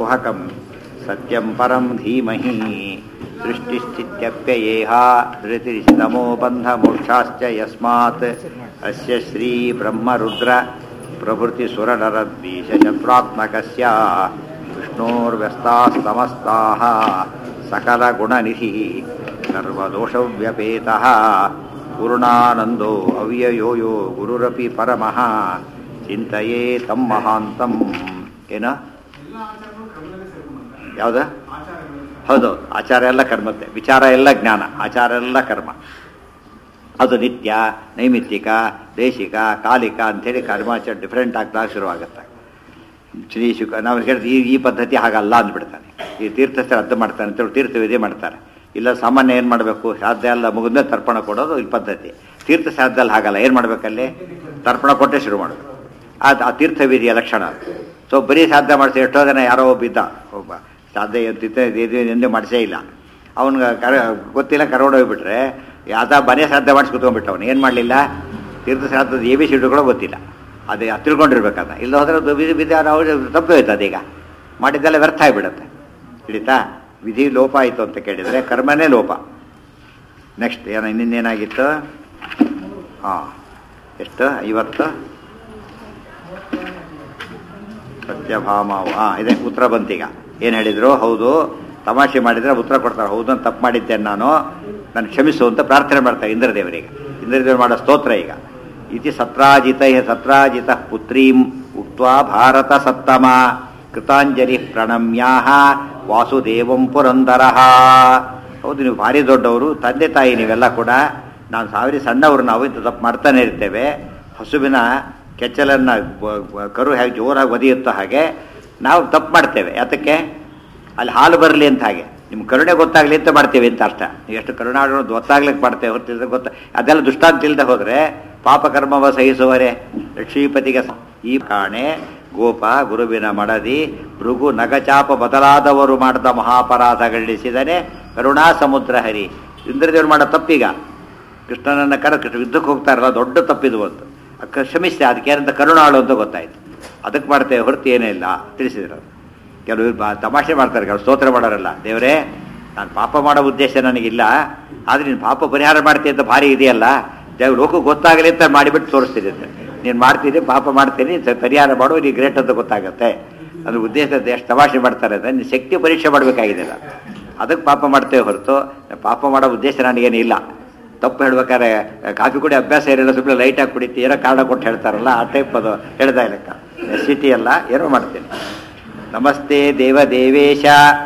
ಕುಹಕಂ ಸತ್ಯಂ ಪರಂ ಧೀಮಹಿ ಸೃಷ್ಟಿಶ್ಚಿತ್ಯಪ್ಯಯೇಹ ಧೃತಿರಿಸಿತಮೋ ಬಂಧ ಮೋಕ್ಷಾಶ್ಚ ಯಸ್ಮಾತ್ ಅಸ್ಯ ಶ್ರೀ ಬ್ರಹ್ಮರುದ್ರ ಪ್ರಭೃತಿ ಸುರನರದ್ವೀಶ ಶತ್ರಾತ್ಮಕಸ್ಯ ವಿಷ್ಣೋರ್ವ್ಯಸ್ತಾಸ್ತಮಸ್ತಾः सकलगुणनिधिः सर्वदोषव्यपेतः पूर्णानन्दो अव्ययो यो गुरुरपि परमः ಚಿಂತೆಯೇ ತಮ್ಮ ಮಹಾಂತಂ ಏನ ಯಾವ್ದ ಹೌದು ಆಚಾರ ಎಲ್ಲ ಕರ್ಮತ್ತೆ ವಿಚಾರ ಎಲ್ಲ ಜ್ಞಾನ ಆಚಾರ ಎಲ್ಲ ಕರ್ಮ ಅದು ನಿತ್ಯ ನೈಮಿತ್ತಿಕ ದೇಶಿಕ ಕಾಲಿಕ ಅಂಥೇಳಿ ಕರ್ಮಾಚಾರ ಡಿಫ್ರೆಂಟ್ ಆಗ್ತಾ ಶುರುವಾಗುತ್ತೆ ಶ್ರೀ ಶುಕ ನಾವು ಹೇಳಿದ್ರೆ ಈ ಈ ಪದ್ಧತಿ ಹಾಗಲ್ಲ ಅಂದ್ಬಿಡ್ತಾನೆ ಈ ತೀರ್ಥ ಶ್ರಾದ್ದ ಮಾಡ್ತಾನೆ ಅಂತೇಳಿ ತೀರ್ಥವಿಧಿ ಮಾಡ್ತಾರೆ ಇಲ್ಲ ಸಾಮಾನ್ಯ ಏನು ಮಾಡಬೇಕು ಶ್ರಾದ್ದ ಎಲ್ಲ ಮುಗಿದ್ಮೇಲೆ ತರ್ಪಣ ಕೊಡೋದು ಈ ಪದ್ಧತಿ ತೀರ್ಥ ಶ್ರಾದ್ದಲ್ಲಿ ಹಾಗಲ್ಲ ಏನು ಮಾಡಬೇಕಲ್ಲಿ ತರ್ಪಣ ಕೊಟ್ಟೆ ಶುರು ಮಾಡಬೇಕು ಅದು ಆ ತೀರ್ಥವಿಧಿಯ ಲಕ್ಷಣ ಅದು ಸೊ ಬರೀ ಶ್ರಾದ್ದ ಮಾಡಿಸಿ ಎಷ್ಟೋ ಜನ ಯಾರೋ ಒಬ್ಬ ಇದ್ದ ಒಬ್ಬ ಶ್ರಾದ್ದ ಎಂದೇ ಮಾಡಿಸೇ ಇಲ್ಲ ಅವನಿಗೆ ಕರ ಗೊತ್ತಿಲ್ಲ ಕರ್ಕೊಂಡು ಹೋಗ್ಬಿಟ್ರೆ ಯಾವ್ದ ಮನೆ ಶ್ರಾದ್ದ ಮಾಡಿಸಿ ಕುತ್ಕೊಂಡ್ಬಿಟ್ಟು ಅವನು ಏನು ಮಾಡಲಿಲ್ಲ ತೀರ್ಥ ಶ್ರಾದ್ದದ ಎ ಬಿ ಸಿಡ್ಗಳು ಗೊತ್ತಿಲ್ಲ ಅದೇ ತಿಳ್ಕೊಂಡಿರ್ಬೇಕದ ಇಲ್ಲ ಹೋದ್ರೆ ಅದು ವಿಧಿ ವಿಧಿ ನಾವು ತಪ್ಪು ಹೋಯ್ತು ಅದೀಗ ಮಾಡಿದ್ದೆಲ್ಲ ವ್ಯರ್ಥ ಆಗಿಬಿಡುತ್ತೆ ಹಿಡಿತಾ ವಿಧಿ ಲೋಪ ಆಯಿತು ಅಂತ ಕೇಳಿದರೆ ಕರ್ಮನೇ ಲೋಪ ನೆಕ್ಸ್ಟ್ ಏನೋ ಇನ್ನಿನ್ನೇನಾಗಿತ್ತು ಹಾಂ ಎಷ್ಟು ಐವತ್ತು ಸತ್ಯಭಾಮ ಹಾಂ ಇದೆ ಉತ್ತರ ಬಂತೀಗ ಏನು ಹೇಳಿದರು ಹೌದು ತಮಾಷೆ ಮಾಡಿದರೆ ಉತ್ತರ ಕೊಡ್ತಾರೆ ಹೌದು ಅಂತ ತಪ್ಪು ಮಾಡಿದ್ದೇನೆ ನಾನು ನಾನು ಕ್ಷಮಿಸು ಅಂತ ಪ್ರಾರ್ಥನೆ ಮಾಡ್ತಾರೆ ಇಂದ್ರದೇವರಿಗೆ ಇಂದ್ರದೇವರು ಮಾಡೋ ಸ್ತೋತ್ರ ಈಗ ಇತಿ ಸತ್ರಾಜಿತ ಸತ್ರಾಜಿತ ಪುತ್ರೀಂ ಉಕ್ತ್ವಾ ಭಾರತ ಸತ್ತಮ ಕೃತಾಂಜಲಿ ಪ್ರಣಮ್ಯಾಹ ವಾಸುದೇವಂ ಪುರಂದರ ಹೌದು ನೀವು ಭಾರಿ ದೊಡ್ಡವರು ತಂದೆ ತಾಯಿ ನೀವೆಲ್ಲ ಕೂಡ ನಾನು ಸಾವಿರ ಸಣ್ಣವರು ನಾವು ಇಂಥ ತಪ್ಪು ಮಾಡ್ತಾನೆ ಇರ್ತೇವೆ ಹಸುವಿನ ಕೆಚ್ಚಲನ್ನು ಕರು ಹೇಗೆ ಜೋರಾಗಿ ಒದಿಯುತ್ತೋ ಹಾಗೆ ನಾವು ತಪ್ಪು ಮಾಡ್ತೇವೆ ಯಾತಕ್ಕೆ ಅಲ್ಲಿ ಹಾಲು ಬರಲಿ ಅಂತ ಹಾಗೆ ನಿಮ್ಮ ಕರುಣೆ ಗೊತ್ತಾಗಲಿ ಅಂತ ಮಾಡ್ತೇವೆ ಅಂತ ಅರ್ಥ ನೀವು ಎಷ್ಟು ಕರುಣಾಡೋದು ಗೊತ್ತಾಗ್ಲಿಕ್ಕೆ ಮಾಡ್ತೇವೆ ಹೊತ್ತಿದ್ರೆ ಗೊತ್ತ ಅದೆಲ್ಲ ದುಷ್ಟಾಂತ ಇಲ್ಲದೆ ಹೋದರೆ ಪಾಪಕರ್ಮವ ಸಹಿಸುವರೆ ಲಕ್ಷ್ಮೀಪತಿಗೆ ಈ ಕಾಣೆ ಗೋಪ ಗುರುವಿನ ಮಡದಿ ಭೃಗು ನಗಚಾಪ ಬದಲಾದವರು ಮಾಡಿದ ಮಹಾಪರಾಧಗಳಿಸಿದರೆ ಕರುಣಾ ಸಮುದ್ರ ಹರಿ ಇಂದ್ರದೇವರು ಮಾಡೋ ತಪ್ಪೀಗ ಕೃಷ್ಣನನ್ನ ಕರ ಕೃಷ್ಣ ಯುದ್ಧಕ್ಕೆ ಹೋಗ್ತಾರಲ್ಲ ದೊಡ್ಡ ತಪ್ಪಿದು ಒಂದು ಅಕ್ಕ ಕ್ಷಮಿಸಿದೆ ಅದಕ್ಕೆ ಏನಂತ ಕರುಣಾಳು ಅಂತ ಗೊತ್ತಾಯ್ತು ಅದಕ್ಕೆ ಮಾಡ್ತೇವೆ ಹೊರತು ಏನೇ ಇಲ್ಲ ತಿಳಿಸಿದ್ರು ಕೆಲವರು ಬಾ ತಮಾಷೆ ಮಾಡ್ತಾರೆ ಕೆಲವು ಸ್ತೋತ್ರ ಮಾಡೋರಲ್ಲ ದೇವರೇ ನಾನು ಪಾಪ ಮಾಡೋ ಉದ್ದೇಶ ನನಗಿಲ್ಲ ಆದರೆ ನೀನು ಪಾಪ ಪರಿಹಾರ ಮಾಡ್ತೀನಿ ಅಂತ ಭಾರಿ ಇದೆಯಲ್ಲ ದೇವ್ ಲೋಕಕ್ಕೆ ಗೊತ್ತಾಗಲಿ ಅಂತ ಮಾಡಿಬಿಟ್ಟು ತೋರಿಸ್ತೀನಿ ಅಂತ ನೀನು ಮಾಡ್ತೀನಿ ಪಾಪ ಮಾಡ್ತೀನಿ ಪರಿಹಾರ ಮಾಡು ನೀನು ಗ್ರೇಟ್ ಅಂತ ಗೊತ್ತಾಗುತ್ತೆ ಅದ್ರ ಉದ್ದೇಶ ಎಷ್ಟು ತಮಾಷೆ ಮಾಡ್ತಾರೆ ಅಂದರೆ ನೀನು ಶಕ್ತಿ ಪರೀಕ್ಷೆ ಮಾಡಬೇಕಾಗಿದೆ ಅದಕ್ಕೆ ಪಾಪ ಮಾಡ್ತೇವೆ ಹೊರತು ಪಾಪ ಮಾಡೋ ಉದ್ದೇಶ ನನಗೇನಿಲ್ಲ ತಪ್ಪು ಹೇಳ್ಬೇಕಾದ್ರೆ ಕಾಫಿ ಕುಡಿ ಅಭ್ಯಾಸ ಏನಿಲ್ಲ ಸುಮ್ಮನೆ ಲೈಟಾಗಿ ಕುಡಿತಿ ಏನೋ ಕಾರಣ ಕೊಟ್ಟು ಹೇಳ್ತಾರಲ್ಲ ಆ ಟೈಪ್ ಅದು ಹೇಳ್ದ ಲೆಕ್ಕ ಸಿಟಿ ಅಲ್ಲ ಏನೋ ಮಾಡ್ತೀನಿ ನಮಸ್ತೆ ದೇವದೇವೇಶ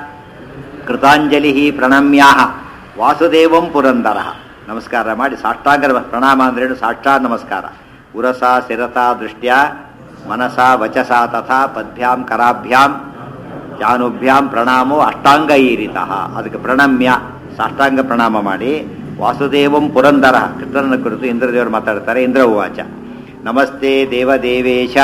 ಕೃತಾಂಜಲಿ ಪ್ರಣಮ್ಯಾ ವಾಸುದೇವಂ ಪುರಂದರ ನಮಸ್ಕಾರ ಮಾಡಿ ಸಾಷ್ಟಾಂಗ ಪ್ರಣಾಮ ಅಂದ್ರೇನು ಸಾಕ್ಷಾತ್ ನಮಸ್ಕಾರ ಉರಸ ಶಿರತ ದೃಷ್ಟ್ಯ ಮನಸ ವಚಸ ತಥಾ ಪದ್ಭ್ಯಾಂ ಕರಾಭ್ಯಾಂ ಜಾನುಭ್ಯಾಂ ಪ್ರಣಾಮೋ ಅಷ್ಟಾಂಗ ಈರಿತ ಅದಕ್ಕೆ ಪ್ರಣಮ್ಯ ಸಾಷ್ಟಾಂಗ ಪ್ರಣಾಮ ಮಾಡಿ ವಾಸುದೇವಂ ಪುರಂದರ ಕೃಷ್ಣನ ಕುರಿತು ಇಂದ್ರದೇವರು ಮಾತಾಡ್ತಾರೆ ಇಂದ್ರ ಉವಾಚ ನಮಸ್ತೆ ದೇವದೇವೇಶ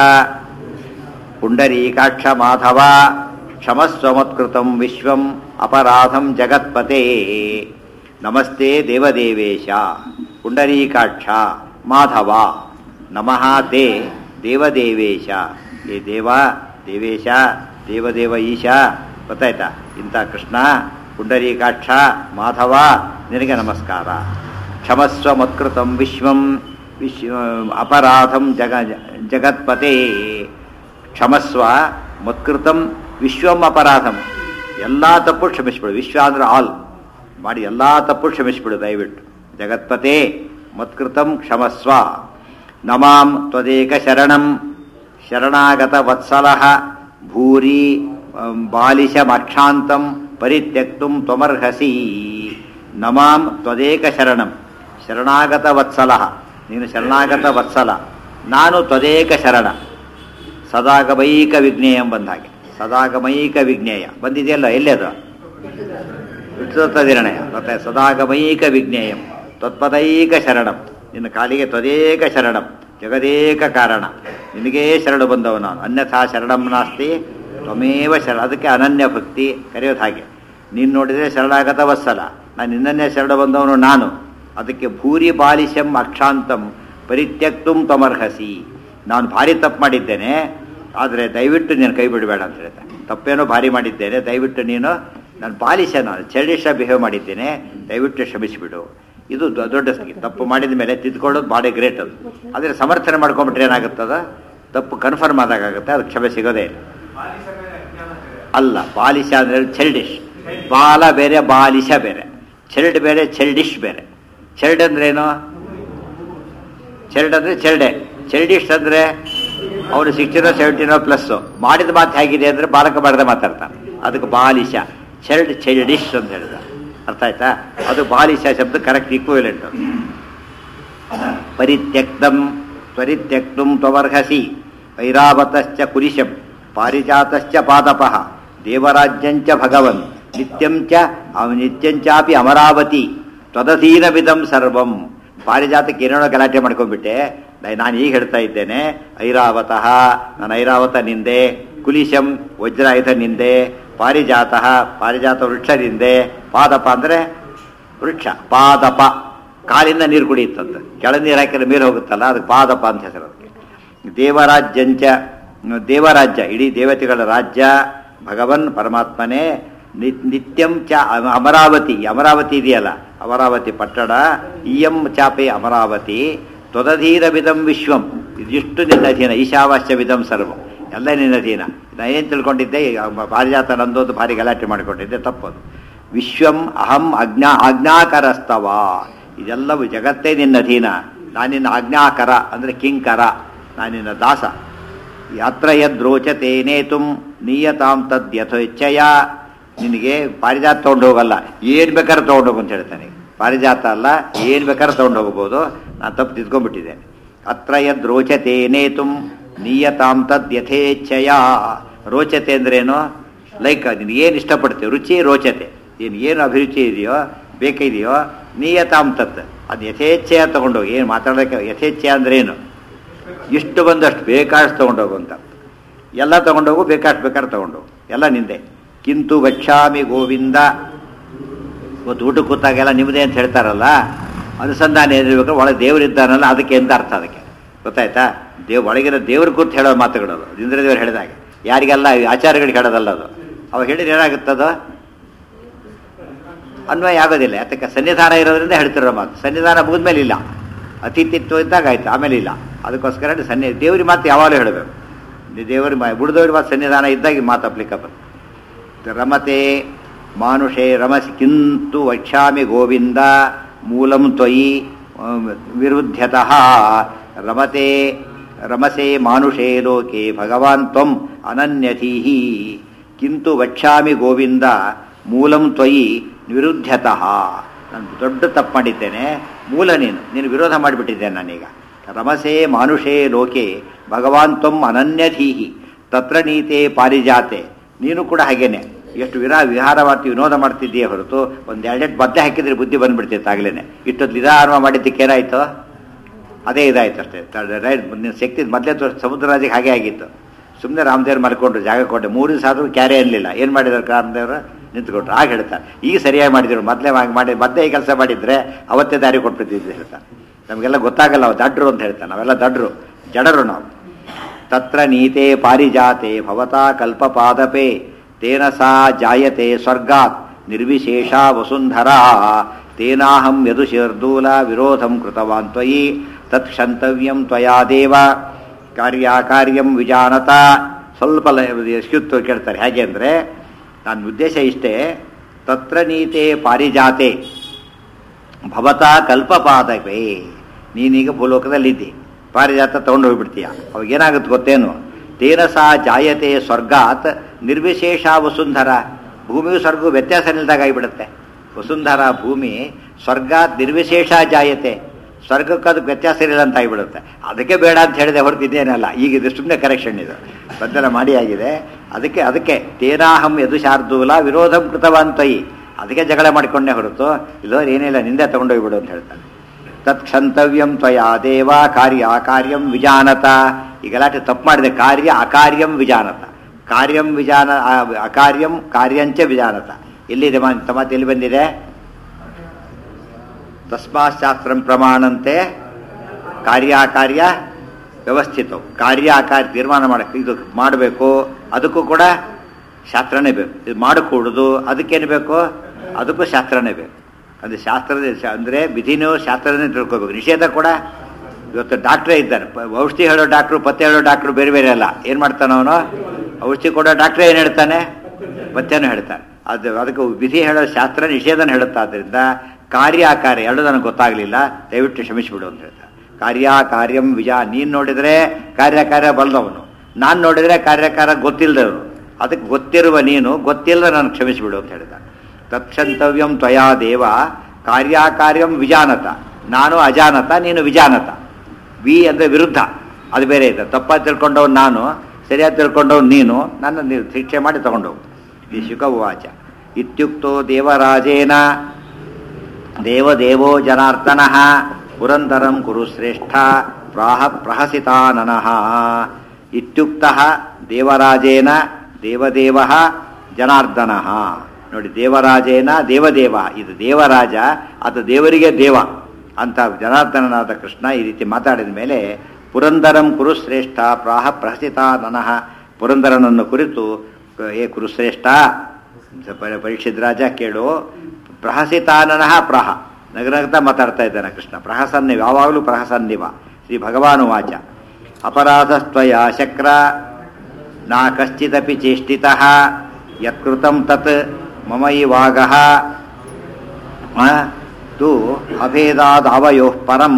ಪುಂಡರೀಕಾಕ್ಷ ಮಾಧವ ಕ್ಷಮಸ್ವಮತ್ಕೃತಂ ವಿಶ್ವಂ ಅಪರಾಧಂ ಜಗತ್ಪತೆ ನಮಸ್ತೆ ದೇವದೇವೇಶ ಪುಂಡರೀಕಾಕ್ಷ ಮಾಧವ ನಮಃ ತೇ ದೇವದೇವೇಶ ಏ ದೇವ ದೇವೇಶ ದೇವದೇವ ಈಶ ಗೊತ್ತಾಯ್ತಾ ಇಂಥ ಕೃಷ್ಣ ಪುಂಡರೀಕಾಕ್ಷ ಮಾಧವ ನಿನಗೆ ನಮಸ್ಕಾರ ಕ್ಷಮಸ್ವ ಮತ್ಕೃತಂ ವಿಶ್ವಂ ವಿಶ್ವ ಅಪರಾಧಂ ಜಗ ಜಗತ್ಪತೆ ಕ್ಷಮಸ್ವ ಮತ್ಕೃತಂ ವಿಶ್ವಂ ಅಪರಾಧಂ ಎಲ್ಲ ತಪ್ಪು ಕ್ಷಮಿಸ್ಬಿಡು ವಿಶ್ವ ಅಂದ್ರೆ ಆಲ್ ಮಾಡಿ ಎಲ್ಲ ತಪ್ಪು ಕ್ಷಮಿಸ್ಬಿಡು ದಯವಿಟ್ಟು ಜಗತ್ಪತೆ ಮತ್ಕೃತಂ ಕ್ಷಮಸ್ವ ನಮಾಂ ತ್ವದೇಕ ಶರಣಂ ಶರಣಾಗತ ವತ್ಸಲಃ ಭೂರಿ ಬಾಲಿಶಮಕ್ಷಾಂತಂ ಪರಿತ್ಯಕ್ತುಂ ತ್ವಮರ್ಹಸಿ ನಮಾಂ ತ್ವದೇಕ ಶರಣಂ ಶರಣಾಗತ ವತ್ಸಲ ನೀನು ಶರಣಾಗತ ವತ್ಸಲ ನಾನು ತ್ವದೇಕ ಶರಣ ಸದಾಗಮೈಕ ವಿಜ್ಞೇಯಂ ಬಂದ ಹಾಗೆ ಸದಾಗಮೈಕ ವಿಜ್ಞೇಯ ಬಂದಿದೆಯಲ್ಲ ಎಲ್ಲದು ನಿರ್ಣಯ ಮತ್ತೆ ಸದಾಗಮೈಕ ವಿಜ್ಞೇಯಂ ತ್ವತ್ಪದೈಕ ಶರಣಂ ನಿನ್ನ ಕಾಲಿಗೆ ತ್ವದೇಕ ಶರಣಂ ಜಗದೇಕ ಕಾರಣ ನಿನಗೇ ಶರಣು ಬಂದವ ನಾನು ಅನ್ಯಥಾ ಶರಣಂ ನಾಸ್ತಿ ತ್ವಮೇವ ಶರಣ ಅದಕ್ಕೆ ಅನನ್ಯ ಭಕ್ತಿ ಕರೆಯೋದು ಹಾಗೆ ನೀನು ನೋಡಿದರೆ ಶರಣಾಗತ ವತ್ಸಲ ನಾನು ನಿನ್ನನ್ನೇ ಶರಣ ಬಂದವನು ನಾನು ಅದಕ್ಕೆ ಭೂರಿ ಬಾಲಿಶಂ ಅಕ್ಷಾಂತಂ ಪರಿತ್ಯಕ್ತುಂ ತಮರ್ಹಸಿ ನಾನು ಭಾರಿ ತಪ್ಪು ಮಾಡಿದ್ದೇನೆ ಆದರೆ ದಯವಿಟ್ಟು ನೀನು ಕೈ ಬಿಡಬೇಡ ಅಂತ ಹೇಳ್ತಾನೆ ತಪ್ಪೇನೋ ಭಾರಿ ಮಾಡಿದ್ದೇನೆ ದಯವಿಟ್ಟು ನೀನು ನಾನು ಪಾಲಿಸ ನಾನು ಚರ್ಡಿಶ ಬಿಹೇವ್ ಮಾಡಿದ್ದೇನೆ ದಯವಿಟ್ಟು ಕ್ಷಮಿಸಿಬಿಡು ಇದು ದೊ- ದೊಡ್ಡ ಸಂಗೀತ ತಪ್ಪು ಮಾಡಿದ ಮೇಲೆ ತಿದ್ಕೊಳ್ಳೋದು ಭಾಳ ಗ್ರೇಟ್ ಅದು ಆದರೆ ಸಮರ್ಥನೆ ಮಾಡ್ಕೊಂಬಿಟ್ರೆ ಏನಾಗುತ್ತದ ತಪ್ಪು ಕನ್ಫರ್ಮ್ ಆದಾಗುತ್ತೆ ಅದು ಕ್ಷಮೆ ಸಿಗೋದೇ ಇಲ್ಲ ಅಲ್ಲ ಬಾಲಿಶ ಅಂದ್ರೆ ಚೆಲ್ಡಿಶ್ ಬಾಲ ಬೇರೆ ಬಾಲಿಶ ಬೇರೆ ಚೆಲ್ಡ್ ಬೇರೆ ಚೆಲ್ಡಿಶ್ ಬೇರೆ ಚೆಲ್ಡ್ ಅಂದ್ರೇನು ಚೆಲ್ಡ್ ಅಂದ್ರೆ ಚೆಲ್ಡೆ ಚೆಲ್ಡಿಶ್ ಅಂದ್ರೆ ಅವನು ಸಿಕ್ಸ್ಟೀನೋ ಸೆವೆಂಟೀನೋ ಪ್ಲಸ್ ಮಾಡಿದ ಮಾತು ಹೇಗಿದೆ ಅಂದ್ರೆ ಬಾಲಕ ಬಾರದೆ ಮಾತಾಡ್ತಾನೆ ಅದಕ್ಕೆ ಬಾಲಿಶ ಚೆಲ್ಡ್ ಚೆಲ್ಡಿಶ್ ಅಂತ ಹೇಳಿದ ಅರ್ಥ ಆಯ್ತಾ ಅದು ಬಾಲಿಶ ಶಬ್ದ ಕರೆಕ್ಟ್ ಈಕ್ವಲೆಂಟ್ ಪರಿತ್ಯಕ್ತಂ ತ್ವರಿತ್ಯಕ್ತುಂ ತ್ವರ್ಹಸಿ ಐರಾವತಶ್ಚ ಕುರಿಶಂ ಪಾರಿಜಾತಶ್ಚ ಪಾದಪಃ ದೇವರಾಜ್ಯಂಚ ಭಗವನ್ ನಿತ್ಯಂ ಚ ಅವ- ನಿತ್ಯಂಚಾಪಿ ಅಮರಾವತಿ ತ್ವದಧೀನವಿದಂ ಸರ್ವಂ ಪಾರಿಜಾತಕ್ಕೆ ಏನೇನೋ ಗಲಾಟೆ ಮಾಡ್ಕೊಂಡ್ಬಿಟ್ಟೆ ನಾ- ನಾನು ಈಗ ಹೇಳ್ತಾ ಇದ್ದೇನೆ ಐರಾವತಃ ನಾನು ಐರಾವತ ನಿಂದೆ ಕುಲಿಶಂ ವಜ್ರಾಯುಧ ನಿಂದೆ ಪಾರಿಜಾತಃ ಪಾರಿಜಾತ ವೃಕ್ಷ ನಿಂದೆ ಪಾದಪ ಅಂದ್ರೆ ವೃಕ್ಷ ಪಾದಪ ಕಾಲಿಂದ ನೀರು ಕುಡಿಯುತ್ತಂತೆ ಕೆಳ ನೀರು ಹಾಕಿದ್ರೆ ಮೇಲೆ ಹೋಗುತ್ತಲ್ಲ ಅದಕ್ಕೆ ಪಾದಪ ಅಂತ ಹೆಸರು ಅದಕ್ಕೆ ದೇವರಾಜ್ಯಂಚ ದೇವರಾಜ್ಯ ಇಡೀ ದೇವತೆಗಳ ರಾಜ್ಯ ಭಗವನ್ ಪರಮಾತ್ಮನೇ ನಿ- ನಿತ್ಯಂ ಚ ಅಮ- ಅಮರಾವತಿ ಈ ಅಮರಾವತಿ ಇದೆಯಲ್ಲ ಅಮರಾವತಿ ಪಟ್ಟಣ ಇಯಂ ಚಾಪೆ ಅಮರಾವತಿ ತ್ವದಧೀರ ವಿಧಂ ವಿಶ್ವಂ ಇದಿಷ್ಟು ನಿನ್ನ ಅಧೀನ ಈಶಾವಾಸ್ಯ ವಿಧಂ ಸರ್ವಂ ಎಲ್ಲ ನಿನ್ನ ಅಧೀನ ನಾನೇನು ತಿಳ್ಕೊಂಡಿದ್ದೆ ಈ ಪಾರಿಜಾತ ನಂದೊಂದು ಭಾರಿ ಗಲಾಟೆ ಮಾಡಿಕೊಂಡಿದ್ದೆ ತಪ್ಪದು ವಿಶ್ವಂ ಅಹಂ ಅಜ್ಞಾ ಆಜ್ಞಾಕರಸ್ತವ ಇದೆಲ್ಲವೂ ಜಗತ್ತೇ ನಿನ್ನ ಅಧೀನ ನಾನಿನ್ನ ಆಜ್ಞಾಕರ ಅಂದರೆ ಕಿಂಕರ ನಾನಿನ್ನ ದಾಸ ಯಾತ್ರ ಯದ್ರೋಚತೆ ನೇತುಂ ನೀಯತಾಂ ತದ್ ಯಥೇಚ್ಛಯ ನಿನಗೆ ಪಾರಿಜಾತ ತೊಗೊಂಡು ಹೋಗಲ್ಲ ಏನು ಬೇಕಾದ್ರೆ ತೊಗೊಂಡು ಹೋಗು ಅಂತ ಹೇಳ್ತಾನೆ ಪಾರಿಜಾತ ಅಲ್ಲ ಏನು ಬೇಕಾದ್ರೆ ತೊಗೊಂಡು ಹೋಗ್ಬೋದು ನಾನು ತಪ್ಪು ತಿದ್ಕೊಂಡ್ಬಿಟ್ಟಿದ್ದೇನೆ ಅತ್ರ ಯದ್ ರೋಚತೆ ನೇತುಂ ನೀಯತಾಂ ತದ್ ಯಥೇಚ್ಛಯ ರೋಚತೆ ಅಂದ್ರೇನು ಲೈಕ್ ನಿನಗೆ ಏನು ಇಷ್ಟಪಡ್ತೀವಿ ರುಚಿ ರೋಚತೆ ಏನು ಏನು ಅಭಿರುಚಿ ಇದೆಯೋ ಬೇಕಿದೆಯೋ ನೀಯತಾಂ ತತ್ ಅದು ಯಥೇಚ್ಛೆಯ ತಗೊಂಡೋಗಿ ಏನು ಮಾತಾಡೋಕ್ಕೆ ಯಥೇಚ್ಛೆ ಅಂದ್ರೆ ಏನು ಇಷ್ಟು ಬಂದಷ್ಟು ಬೇಕಾದಷ್ಟು ತಗೊಂಡೋಗು ಅಂತ ಎಲ್ಲ ತಗೊಂಡೋಗು ಬೇಕಾಷ್ಟು ಬೇಕಾದ್ರೆ ತಗೊಂಡೋಗು ಎಲ್ಲ ನಿಂದೆ ಕಿಂತು ವಕ್ಷಾಮಿ ಗೋವಿಂದ ಇವತ್ತು ಊಟ ಕೂತಾಗೆಲ್ಲ ನಿಮ್ಮದೇ ಅಂತ ಹೇಳ್ತಾರಲ್ಲ ಅನುಸಂಧಾನ ಏನಿರ್ಬೇಕು ಒಳಗೆ ದೇವರಿದ್ದಾನಲ್ಲ ಅದಕ್ಕೆ ಎಂತ ಅರ್ಥ ಅದಕ್ಕೆ ಗೊತ್ತಾಯ್ತಾ ದೇವ್ ಒಳಗಿನ ದೇವ್ರ ಕೂತ್ ಹೇಳೋ ಮಾತುಗಳದು ಇಂದ್ರದೇವರು ಹೇಳಿದಾಗ ಯಾರಿಗೆಲ್ಲ ಆಚಾರ್ಯಗಳಿಗೆ ಹೇಳೋದಲ್ಲ ಅದು ಅವಾಗ ಹೇಳಿದ್ರೆ ಏನಾಗುತ್ತದು ಅನ್ವಯ ಆಗೋದಿಲ್ಲ ಯಾತಕ್ಕೆ ಸನ್ನಿಧಾನ ಇರೋದ್ರಿಂದ ಹೇಳ್ತಿರೋ ಮಾತು ಸನ್ನಿಧಾನ ಮುಗಿದ್ಮೇಲೆ ಇಲ್ಲ ಅತಿಥಿತ್ವ ಇದ್ದಾಗ ಆಯ್ತು ಆಮೇಲೆ ಇಲ್ಲ ಅದಕ್ಕೋಸ್ಕರ ಸನ್ನಿ ದೇವ್ರ ಮಾತು ಯಾವಾಗಲೂ ಹೇಳಬೇಕು ದೇವರ ಮಾ ಬುಡದವ್ರ ಮಾತು ಸನ್ನಿಧಾನ ಇದ್ದಾಗ ಈ ಮಾತು ಅಪ್ಲಿಕಬಲ್ ರಮತೆ ಮಾನುಷೇ ರಮಸಿ ಕಿಂತು ವಕ್ಷ್ಯಾಮಿ ಗೋವಿಂದ ಮೂಲಂ ತ್ವಯಿ ಅಮ್, ವಿರುದ್ಧತಃ ರಮತೆ ರಮಸೆ ಮಾನುಷೇ ಲೋಕೆ ಭಗವಾನ್ ತ್ವಂ ಅನನ್ಯಧೀಹಿ ಕಿಂತು ವಕ್ಷ್ಯಾಮಿ ಗೋವಿಂದ ಮೂಲಂ ತ್ವಯಿ ವಿರುದ್ಧತಃ ನಾನು ದೊಡ್ಡ ತಪ್ಪು ಮಾಡಿದ್ದೇನೆ ಮೂಲ ನೀನು ನೀನು ವಿರೋಧ ಮಾಡಿಬಿಟ್ಟಿದ್ದೇನೆ ನಾನೀಗ ರಮಸೆ ಮಾನುಷೇ ಲೋಕೆ ಭಗವಾನ್ ತ್ವಂ ಅನನ್ಯಧೀಹಿ ತತ್ರ ನೀತೆ ಪಾರಿಜಾತೆ ನೀನು ಕೂಡ ಹಾಗೇನೆ ಎಷ್ಟು ವಿರಾ ವಿಹಾರ ಮಾಡ್ತಿ ವಿನೋದ ಮಾಡ್ತಿದ್ದೀಯ ಹೊರತು ಒಂದು ಎರಡೆರಡು ಬದ್ದೆ ಹಾಕಿದ್ರೆ ಬುದ್ಧಿ ಬಂದ್ಬಿಡ್ತಿತ್ತು ಆಗ್ಲೇನೆ ಇಷ್ಟೊತ್ತು ನಿಧಾನ ಮಾಡಿದ್ದಕ್ಕೆ ಏನಾಯ್ತು ಅದೇ ಇದಾಯ್ತು ಅಷ್ಟೇ ತ- ರೈಟ್ ನಿನ್ನ ಶಕ್ತಿ ಮೊದಲೇ ತೋರಿಸ್ ಸಮುದ್ರ ರಾಜಿಗೆ ಹಾಗೆ ಆಗಿತ್ತು ಸುಮ್ಮನೆ ರಾಮದೇವ್ರು ಮಲ್ಕೊಂಡ್ರು ಜಾಗ ಕೊಟ್ಟೆ ಮೂರು ದಿವಸ ಆದರೂ ಕ್ಯಾರೆ ಅನ್ನಲಿಲ್ಲ ಏನು ಮಾಡಿದ್ರು ರಾಮದೇವರು ನಿಂತ್ಕೊಂಡ್ರು ಆಗ ಹೇಳ್ತಾರೆ ಈಗ ಸರಿಯಾಗಿ ಮಾಡಿದ್ರು ಮೊದಲೇ ಹಾಗೆ ಮಾಡಿ ಮೊದಲೇ ಈ ಕೆಲಸ ಮಾಡಿದ್ರೆ ಅವತ್ತೇ ದಾರಿ ಕೊಟ್ಬಿಟ್ಟಿದ್ದು ಹೇಳ್ತಾರೆ ನಮಗೆಲ್ಲ ಗೊತ್ತಾಗಲ್ಲ ಅವ ದಡ್ರು ಅಂತ ಹೇಳ್ತಾನೆ ನಾವೆಲ್ಲ ದಡ್ರು ಜಡರು ನಾವು ತತ್ರ ನೀತೆ ಪಾರಿಜಾತೆ ಭವತಾ ಕಲ್ಪಪಾದಪೆ ತೇನ ಸಾ ಜಾಯತೆ ಸ್ವರ್ಗಾತ್ ನಿರ್ವಿಶೇಷ ವಸುಂಧರಾ ತೇನಾಹಂ ಯದು ಶರ್ದೂಲ ವಿರೋಧಂ ಕೃತವಾನ್ ತ್ವಯಿ ತತ್ ಕ್ಷಂತವ್ಯಂ ತ್ವಯಾ ದೇವ ಕಾರ್ಯಕಾರ್ಯಂ ವಿಜಾನತ ಸ್ವಲ್ಪ ಸ್ಕ್ಯುತ್ತು ಕೇಳ್ತಾರೆ ಹೇಗೆ ಅಂದರೆ ನನ್ನ ಉದ್ದೇಶ ಇಷ್ಟೇ ತತ್ರ ನೀತೆ ಪಾರಿಜಾತೆ ಭವತಾ ಕಲ್ಪಪಾದವೇ ನೀನೀಗ ಭೂಲೋಕದಲ್ಲಿದ್ದಿ ಪಾರಿಜಾತ ತಗೊಂಡು ಹೋಗ್ಬಿಡ್ತೀಯ ಅವಾಗ ಏನಾಗುತ್ತೆ ಗೊತ್ತೇನು ತೇನ ಸಾ ಜಾಯತೆ ಸ್ವರ್ಗಾತ್ ನಿರ್ವಿಶೇಷ ವಸುಂಧರ ಭೂಮಿಯು ಸ್ವರ್ಗವು ವ್ಯತ್ಯಾಸ ನಿಲ್ದಾಗ ಆಗಿಬಿಡುತ್ತೆ ವಸುಂಧರ ಭೂಮಿ ಸ್ವರ್ಗಾತ್ ನಿರ್ವಿಶೇಷ ಜಾಯತೆ ಸ್ವರ್ಗಕ್ಕೆ ಅದಕ್ಕೆ ವ್ಯತ್ಯಾಸ ಇರಲಿಲ್ಲ ಅಂತ ಆಗಿಬಿಡುತ್ತೆ ಅದಕ್ಕೆ ಬೇಡ ಅಂತ ಹೇಳಿದೆ ಹೊರತು ಇದೇನಲ್ಲ ಈಗ ಇದು ಸುಮ್ಮನೆ ಕರೆಕ್ಷನ್ ಇದು ಬದಲ ಮಾಡಿ ಆಗಿದೆ ಅದಕ್ಕೆ ಅದಕ್ಕೆ ತೇನಾಹಂ ಯದು ಶಾರ್ದೂಲ ವಿರೋಧಂ ಕೃತವಂತಯಿ ಅದಕ್ಕೆ ಜಗಳ ಮಾಡಿಕೊಂಡೇ ಹೊರತು ಇಲ್ಲೋರು ಏನಿಲ್ಲ ನಿಂದೆ ತಗೊಂಡೋಗ್ಬಿಡು ಅಂತ ಹೇಳ್ತಾನೆ ತತ್ ಕ್ಷಂತವ್ಯಂ ತ್ವಯಾ ದೇವ ಕಾರ್ಯ ಅಕಾರ್ಯಂ ವಿಜಾನತ ಈ ಗಲಾಟೆ ತಪ್ಪು ಮಾಡಿದೆ ಕಾರ್ಯ ಅಕಾರ್ಯಂ ವಿಜಾನತ ಕಾರ್ಯಂ ವಿಜಾನ ಆ- ಅಕಾರ್ಯಂ ಕಾರ್ಯಂಚ ವಿಜಾನತ ಎಲ್ಲಿದೆ ಮಾ ಮಾತು ಎಲ್ಲಿ ಬಂದಿದೆ ತಸ್ಮಾತ್ ಶಾಸ್ತ್ರಂ ಪ್ರಮಾಣಂತೆ ಕಾರ್ಯಾಕಾರ್ಯ ವ್ಯವಸ್ಥಿತವು ಕಾರ್ಯ ಆಕಾರ ತೀರ್ಮಾನ ಮಾಡಕ್ಕೆ ಇದು ಮಾಡಬೇಕು ಅದಕ್ಕೂ ಕೂಡ ಶಾಸ್ತ್ರನೇ ಬೇಕು ಇದು ಮಾಡಕೂಡುದು ಅದಕ್ಕೇನು ಬೇಕು ಅದಕ್ಕೂ ಶಾಸ್ತ್ರನೇ ಬೇಕು ಅದು ಶಾಸ್ತ್ರದ ಶಾ- ಅಂದ್ರೆ ವಿಧಿನೂ ಶಾಸ್ತ್ರನೇ ತಿಳ್ಕೊಬೇಕು ನಿಷೇಧ ಕೂಡ ಇವತ್ತು ಡಾಕ್ಟ್ರೇ ಇದ್ದಾರೆ ಪ- ಔಷಧಿ ಹೇಳೋ ಡಾಕ್ಟ್ರು ಪತ್ತೆ ಹೇಳೋ ಡಾಕ್ಟ್ರು ಬೇರೆ ಬೇರೆ ಅಲ್ಲ ಏನು ಮಾಡ್ತಾನೆ ಅವನು ಔಷಧಿ ಕೊಡೋ ಡಾಕ್ಟ್ರೇ ಏನು ಹೇಳ್ತಾನೆ ಪತ್ಯನೂ ಹೇಳ್ತಾನೆ ಅದು ಅದಕ್ಕೆ ವಿಧಿ ಹೇಳೋ ಶಾಸ್ತ್ರ ನಿಷೇಧನ ಹೇಳುತ್ತೆ ಆದ್ದರಿಂದ ಕಾರ್ಯ ಕಾರ್ಯ ಎರಡು ನನಗೆ ಗೊತ್ತಾಗಲಿಲ್ಲ ದಯವಿಟ್ಟು ಕ್ಷಮಿಸಿಬಿಡು ಅಂತ ಹೇಳ್ತಾರೆ ಕಾರ್ಯ ಕಾರ್ಯಂ ವಿಜ ನೀನು ನೋಡಿದರೆ ಕಾರ್ಯ ಕಾರ್ಯ ಬಲ್ಲದವನು ನಾನು ನೋಡಿದರೆ ಕಾರ್ಯಕಾರ ಗೊತ್ತಿಲ್ಲದವನು ಅದಕ್ಕೆ ಗೊತ್ತಿರುವ ನೀನು ಗೊತ್ತಿಲ್ಲದ ನಾನು ಕ್ಷಮಿಸಿಬಿಡು ಅಂತ ಹೇಳಿದ ತತ್ಕ್ಷಂತವ್ಯಂ ತ್ವಯಾ ದೇವ ಕಾರ್ಯಕಾರ್ಯಂ ವಿಜಾನತ ನಾನು ಅಜಾನತ ನೀನು ವಿಜಾನತ ವಿ ಅಂದರೆ ವಿರುದ್ಧ ಅದು ಬೇರೆ ಇದೆ ತಪ್ಪಾಗಿ ತಿಳ್ಕೊಂಡವ್ನು ನಾನು ಸರಿಯಾಗಿ ತಿಳ್ಕೊಂಡವ್ನು ನೀನು ನನ್ನ ನೀವು ಶಿಕ್ಷೆ ಮಾಡಿ ತಗೊಂಡೋಗು ಈ ಶುಕ ಉವಾಚ ಇತ್ಯುಕ್ತೋ ದೇವರಾಜೇನ ದೇವದೇವೋ ಜನಾರ್ದನಃ ಪುರಂದರಂ ಕುರು ಶ್ರೇಷ್ಠ ಪ್ರಾಹ ಪ್ರಹಸಿತಾನನಃ ಇತ್ಯುಕ್ತಃ ದೇವರಾಜೇನ ದೇವದೇವ ಜನಾರ್ದನಃ ನೋಡಿ ದೇವರಾಜೇನ ದೇವದೇವ ಇದು ದೇವರಾಜ ಅದು ದೇವರಿಗೆ ದೇವ ಅಂತ ಜನಾರ್ದನನಾದ ಕೃಷ್ಣ ಈ ರೀತಿ ಮಾತಾಡಿದ ಮೇಲೆ ಪುರಂದರಂ ಕುರುಶ್ರೇಷ್ಠ ಪ್ರಾಹ ಪ್ರಹಸಿತಾನನಃ ಪುರಂದರನನ್ನು ಕುರಿತು ಏ ಕುರುಶ್ರೇಷ್ಠ ಪ- ಪರೀಕ್ಷಿತ್ ರಾಜ ಕೇಳು ಪ್ರಹಸಿತಾನನಃ ಪ್ರಹ ನಗನಗ್ತಾ ಮಾತಾಡ್ತಾ ಇದ್ದಾನೆ ಕೃಷ್ಣ ಪ್ರಹಸನ್ನಿವ ಯಾವಾಗಲೂ ಪ್ರಹಸನ್ನಿವ ಶ್ರೀ ಭಗವಾನು ವಾಚ ಅಪರಾಧಸ್ತ್ವಯ ಶಕ್ರ ನಾ ಕಶ್ಚಿದಪಿ ಚೇಷ್ಟಿತಃ ಯತ್ಕೃತಂ ತತ್ ಮಮ ಇವಾಗಃ ಆ, ತು ಅಭೇದಾದವಯೋ ಪರಂ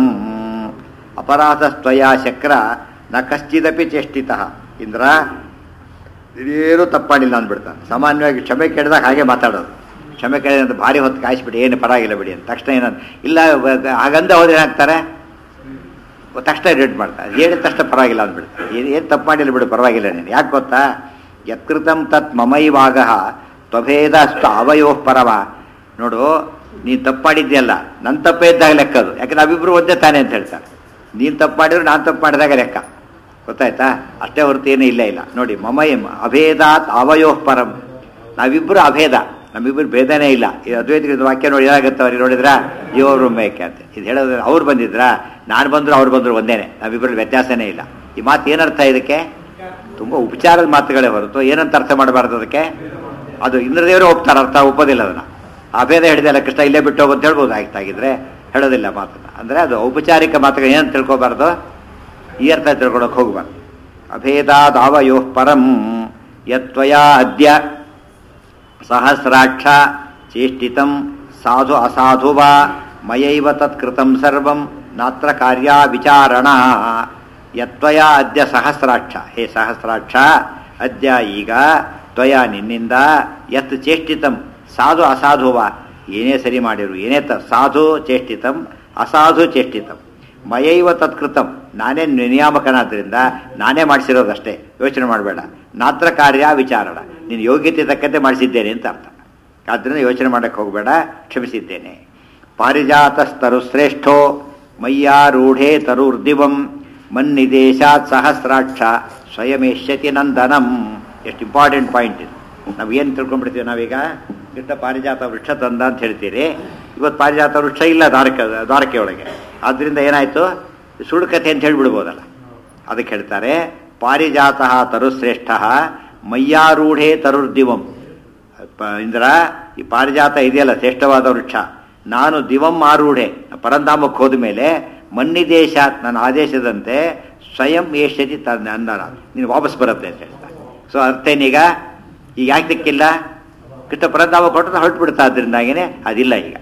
ಅಪರಾಧಸ್ತ್ವಯ ಶಕ್ರ ನ ಕಶ್ಚಿದಪಿ ಚೇಷ್ಟಿತಃ ಇಂದ್ರ ಇದೇನು ತಪ್ಪಾಡಿಲ್ಲ ಅಂದ್ಬಿಡ್ತಾನೆ ಸಾಮಾನ್ಯವಾಗಿ ಕ್ಷಮೆ ಕೇಳಿದಾಗ ಹಾಗೆ ಮಾತಾಡೋದು ಕ್ಷಮೆ ಕೇಳಿದ ಅಂತ ಭಾರಿ ಹೊತ್ತು ಕಾಯಿಸ್ಬಿಡಿ ಏನು ಪರವಾಗಿಲ್ಲ ಬಿಡಿ ಅಂತ ತಕ್ಷಣ ಏನಂತ ಇಲ್ಲ ವ- ಹಾಗಂದ ಹೋದ್ರೆ ಏನಾಗ್ತಾರೆ ತಕ್ಷಣ ರೇಟ್ ಮಾಡ್ತಾರೆ ಹೇಳಿದ ತಕ್ಷಣ ಪರವಾಗಿಲ್ಲ ಅಂದ್ಬಿಡ್ತಾರೆ ಏನು ಏನು ತಪ್ಪು ಮಾಡಿಲ್ಲ ಬಿಡು ಪರವಾಗಿಲ್ಲ ನೀನು ಯಾಕೆ ಗೊತ್ತಾ ಯತ್ಕೃತಂ ತತ್ ಮಮೈವಾಗ ತ್ವಭೇದ ಅಷ್ಟು ಅವಯೋ ಪರವ ನೋಡು ನೀನು ತಪ್ಪು ಮಾಡಿದ್ಯಲ್ಲ ನನ್ನ ತಪ್ಪೇ ಇದ್ದಾಗ ಲೆಕ್ಕ ಅದು ಯಾಕೆ ನಾವಿಬ್ರು ಒಂದೇ ತಾನೇ ಅಂತ ಹೇಳ್ತಾರೆ ನೀನು ತಪ್ಪು ಮಾಡಿದ್ರು ನಾನು ತಪ್ಪು ಮಾಡಿದಾಗ ಲೆಕ್ಕ ಗೊತ್ತಾಯ್ತಾ ಅಷ್ಟೇ ಹೊರತು ಏನೂ ಇಲ್ಲ ಇಲ್ಲ ನೋಡಿ ಮಮೈ ಅಭೇದಾತ್ ಅವಯೋ ಪರಂ ನಾವಿಬ್ಬರು ಅಭೇದ ನಮ್ಮಿಬ್ಬರು ಭೇದನೇ ಇಲ್ಲ ಈ ಅದ್ವೈತ ಇದು ವಾಕ್ಯ ನೋಡಿ ಏನಾಗುತ್ತೆ ಅವ್ರಿಗೆ ನೋಡಿದ್ರಾ ಇವರು ಮೇಕೆ ಅಂತ ಇದು ಹೇಳೋದ್ರೆ ಅವ್ರು ಬಂದಿದ್ರಾ ನಾನು ಬಂದ್ರು ಅವ್ರು ಬಂದ್ರು ಒಂದೇನೆ ನಾವಿಬ್ಬರಲ್ಲಿ ವ್ಯತ್ಯಾಸನೇ ಇಲ್ಲ ಈ ಮಾತು ಏನರ್ಥ ಇದಕ್ಕೆ ತುಂಬ ಉಪಚಾರದ ಮಾತುಗಳೇ ಹೊರತು ಏನಂತ ಅರ್ಥ ಮಾಡಬಾರ್ದು ಅದಕ್ಕೆ ಅದು ಇಂದ್ರದೇವರೇ ಒಪ್ತಾರೆ ಅರ್ಥ ಒಪ್ಪೋದಿಲ್ಲ ಅದನ್ನ ಅಭೇದ ಹಿಡಿದಲ್ಲ ಕೃಷ್ಣ ಇಲ್ಲೇ ಬಿಟ್ಟು ಹೋಗು ಅಂತ ಹೇಳ್ಬೋದು ಆಗಿತ್ತಾಗಿದ್ರೆ ಹೇಳೋದಿಲ್ಲ ಮಾತನ್ನ ಅಂದರೆ ಅದು ಔಪಚಾರಿಕ ಮಾತುಗಳು ಏನಂತ ತಿಳ್ಕೊಬಾರ್ದು ಈ ಅರ್ಥ ತಿಳ್ಕೊಳಕ್ಕೆ ಹೋಗ್ಬಾರ್ದು ಅಭೇದಾದಾವಯೋ ಪರಂ ಯತ್ವಯ ಅದ್ಯ ಸಹಸ್ರಾಕ್ಷ ಚೇಷ್ಟಿತಂ ಸಾಧು ಅಸಾಧು ವಾ ಮಯೈವ ತತ್ಕೃತಂ ಸರ್ವಂ ನಾತ್ರ ಕಾರ್ಯ ವಿಚಾರಣ ಯತ್ವಯ ಅದ್ಯ ಸಹಸ್ರಾಕ್ಷ ಹೇ ಸಹಸ್ರಾಕ್ಷ ಅದ್ಯ ಈಗ ತ್ವಯ ನಿನ್ನಿಂದ ಯತ್ ಚೇಷ್ಟಿತಂ ಸಾಧು ಅಸಾಧು ವಾ ಏನೇ ಸರಿ ಮಾಡಿರು ಏನೇ ತ ಸಾಧು ಚೇಷ್ಟಿತಂ ಅಸಾಧು ಚೇಷ್ಟಿತಂ ಮಯೈವ ತತ್ಕೃತಂ ನಾನೇ ನಿಯಾಮಕನಾದ್ರಿಂದ ನಾನೇ ಮಾಡಿಸಿರೋದಷ್ಟೇ ಯೋಚನೆ ಮಾಡಬೇಡ ನಾತ್ರ ಕಾರ್ಯ ವಿಚಾರಣ ನೀನು ಯೋಗ್ಯತೆ ತಕ್ಕಂತೆ ಮಾಡಿಸಿದ್ದೇನೆ ಅಂತ ಅರ್ಥ ಆದ್ದರಿಂದ ಯೋಚನೆ ಮಾಡಕ್ಕೆ ಹೋಗಬೇಡ ಕ್ಷಮಿಸಿದ್ದೇನೆ ಪಾರಿಜಾತಸ್ತರು ಶ್ರೇಷ್ಠೋ ಮಯ್ಯಾರೂಢೇ ತರುರ್ದಿವಂ ಮನ್ನಿದೇಶಾತ್ ಸಹಸ್ರಾಕ್ಷ ಸ್ವಯಮೇಷ್ಯತಿ ನಂದನಂ ಎಷ್ಟು ಇಂಪಾರ್ಟೆಂಟ್ ಪಾಯಿಂಟ್ ಇದು ನಾವೇನು ತಿಳ್ಕೊಂಡ್ಬಿಡ್ತೀವಿ ನಾವೀಗ ಕೃಷ್ಣ ಪಾರಿಜಾತ ವೃಕ್ಷ ತಂದ ಅಂತ ಹೇಳ್ತೀರಿ ಇವತ್ತು ಪಾರಿಜಾತ ವೃಕ್ಷ ಇಲ್ಲ ದ್ವಾರಕ ದ್ವಾರಕೆಯೊಳಗೆ ಆದ್ದರಿಂದ ಏನಾಯಿತು ಸುಳ್ಳು ಕಥೆ ಅಂತ ಹೇಳ್ಬಿಡ್ಬೋದಲ್ಲ ಅದಕ್ಕೆ ಹೇಳ್ತಾರೆ ಪಾರಿಜಾತ ತರುಶ್ರೇಷ್ಠ ಮಯ್ಯಾರೂಢೇ ತರುರ್ದಿವಂ ಪ- ಇಂದ್ರ ಈ ಪಾರಿಜಾತ ಇದೆಯಲ್ಲ ಶ್ರೇಷ್ಠವಾದ ವೃಕ್ಷ ನಾನು ದಿವಂ ಆರೂಢೆ ಪರಂಧಾಮಕ್ಕೆ ಹೋದ ಮೇಲೆ ಮನ್ನಿದೇಶ ನನ್ನ ಆದೇಶದಂತೆ ಸ್ವಯಂ ಏಷ್ಯತಿ ತನ್ನ ಅಂದನ ನೀನು ವಾಪಸ್ ಬರುತ್ತೆ ಅಂತ ಹೇಳ್ತಾರೆ ಸೊ ಅರ್ಥ ಏನೀಗ ಈಗ ಯಾಕೆ ಸಿಕ್ಕಿಲ್ಲ ಕೃಷ್ಣ ಪರಂಧಾಮ ಕೊಟ್ಟರೆ ಹೊರಟ್ಬಿಡ್ತಾ ಅದರಿಂದಾಗೇನೆ ಅದಿಲ್ಲ ಈಗ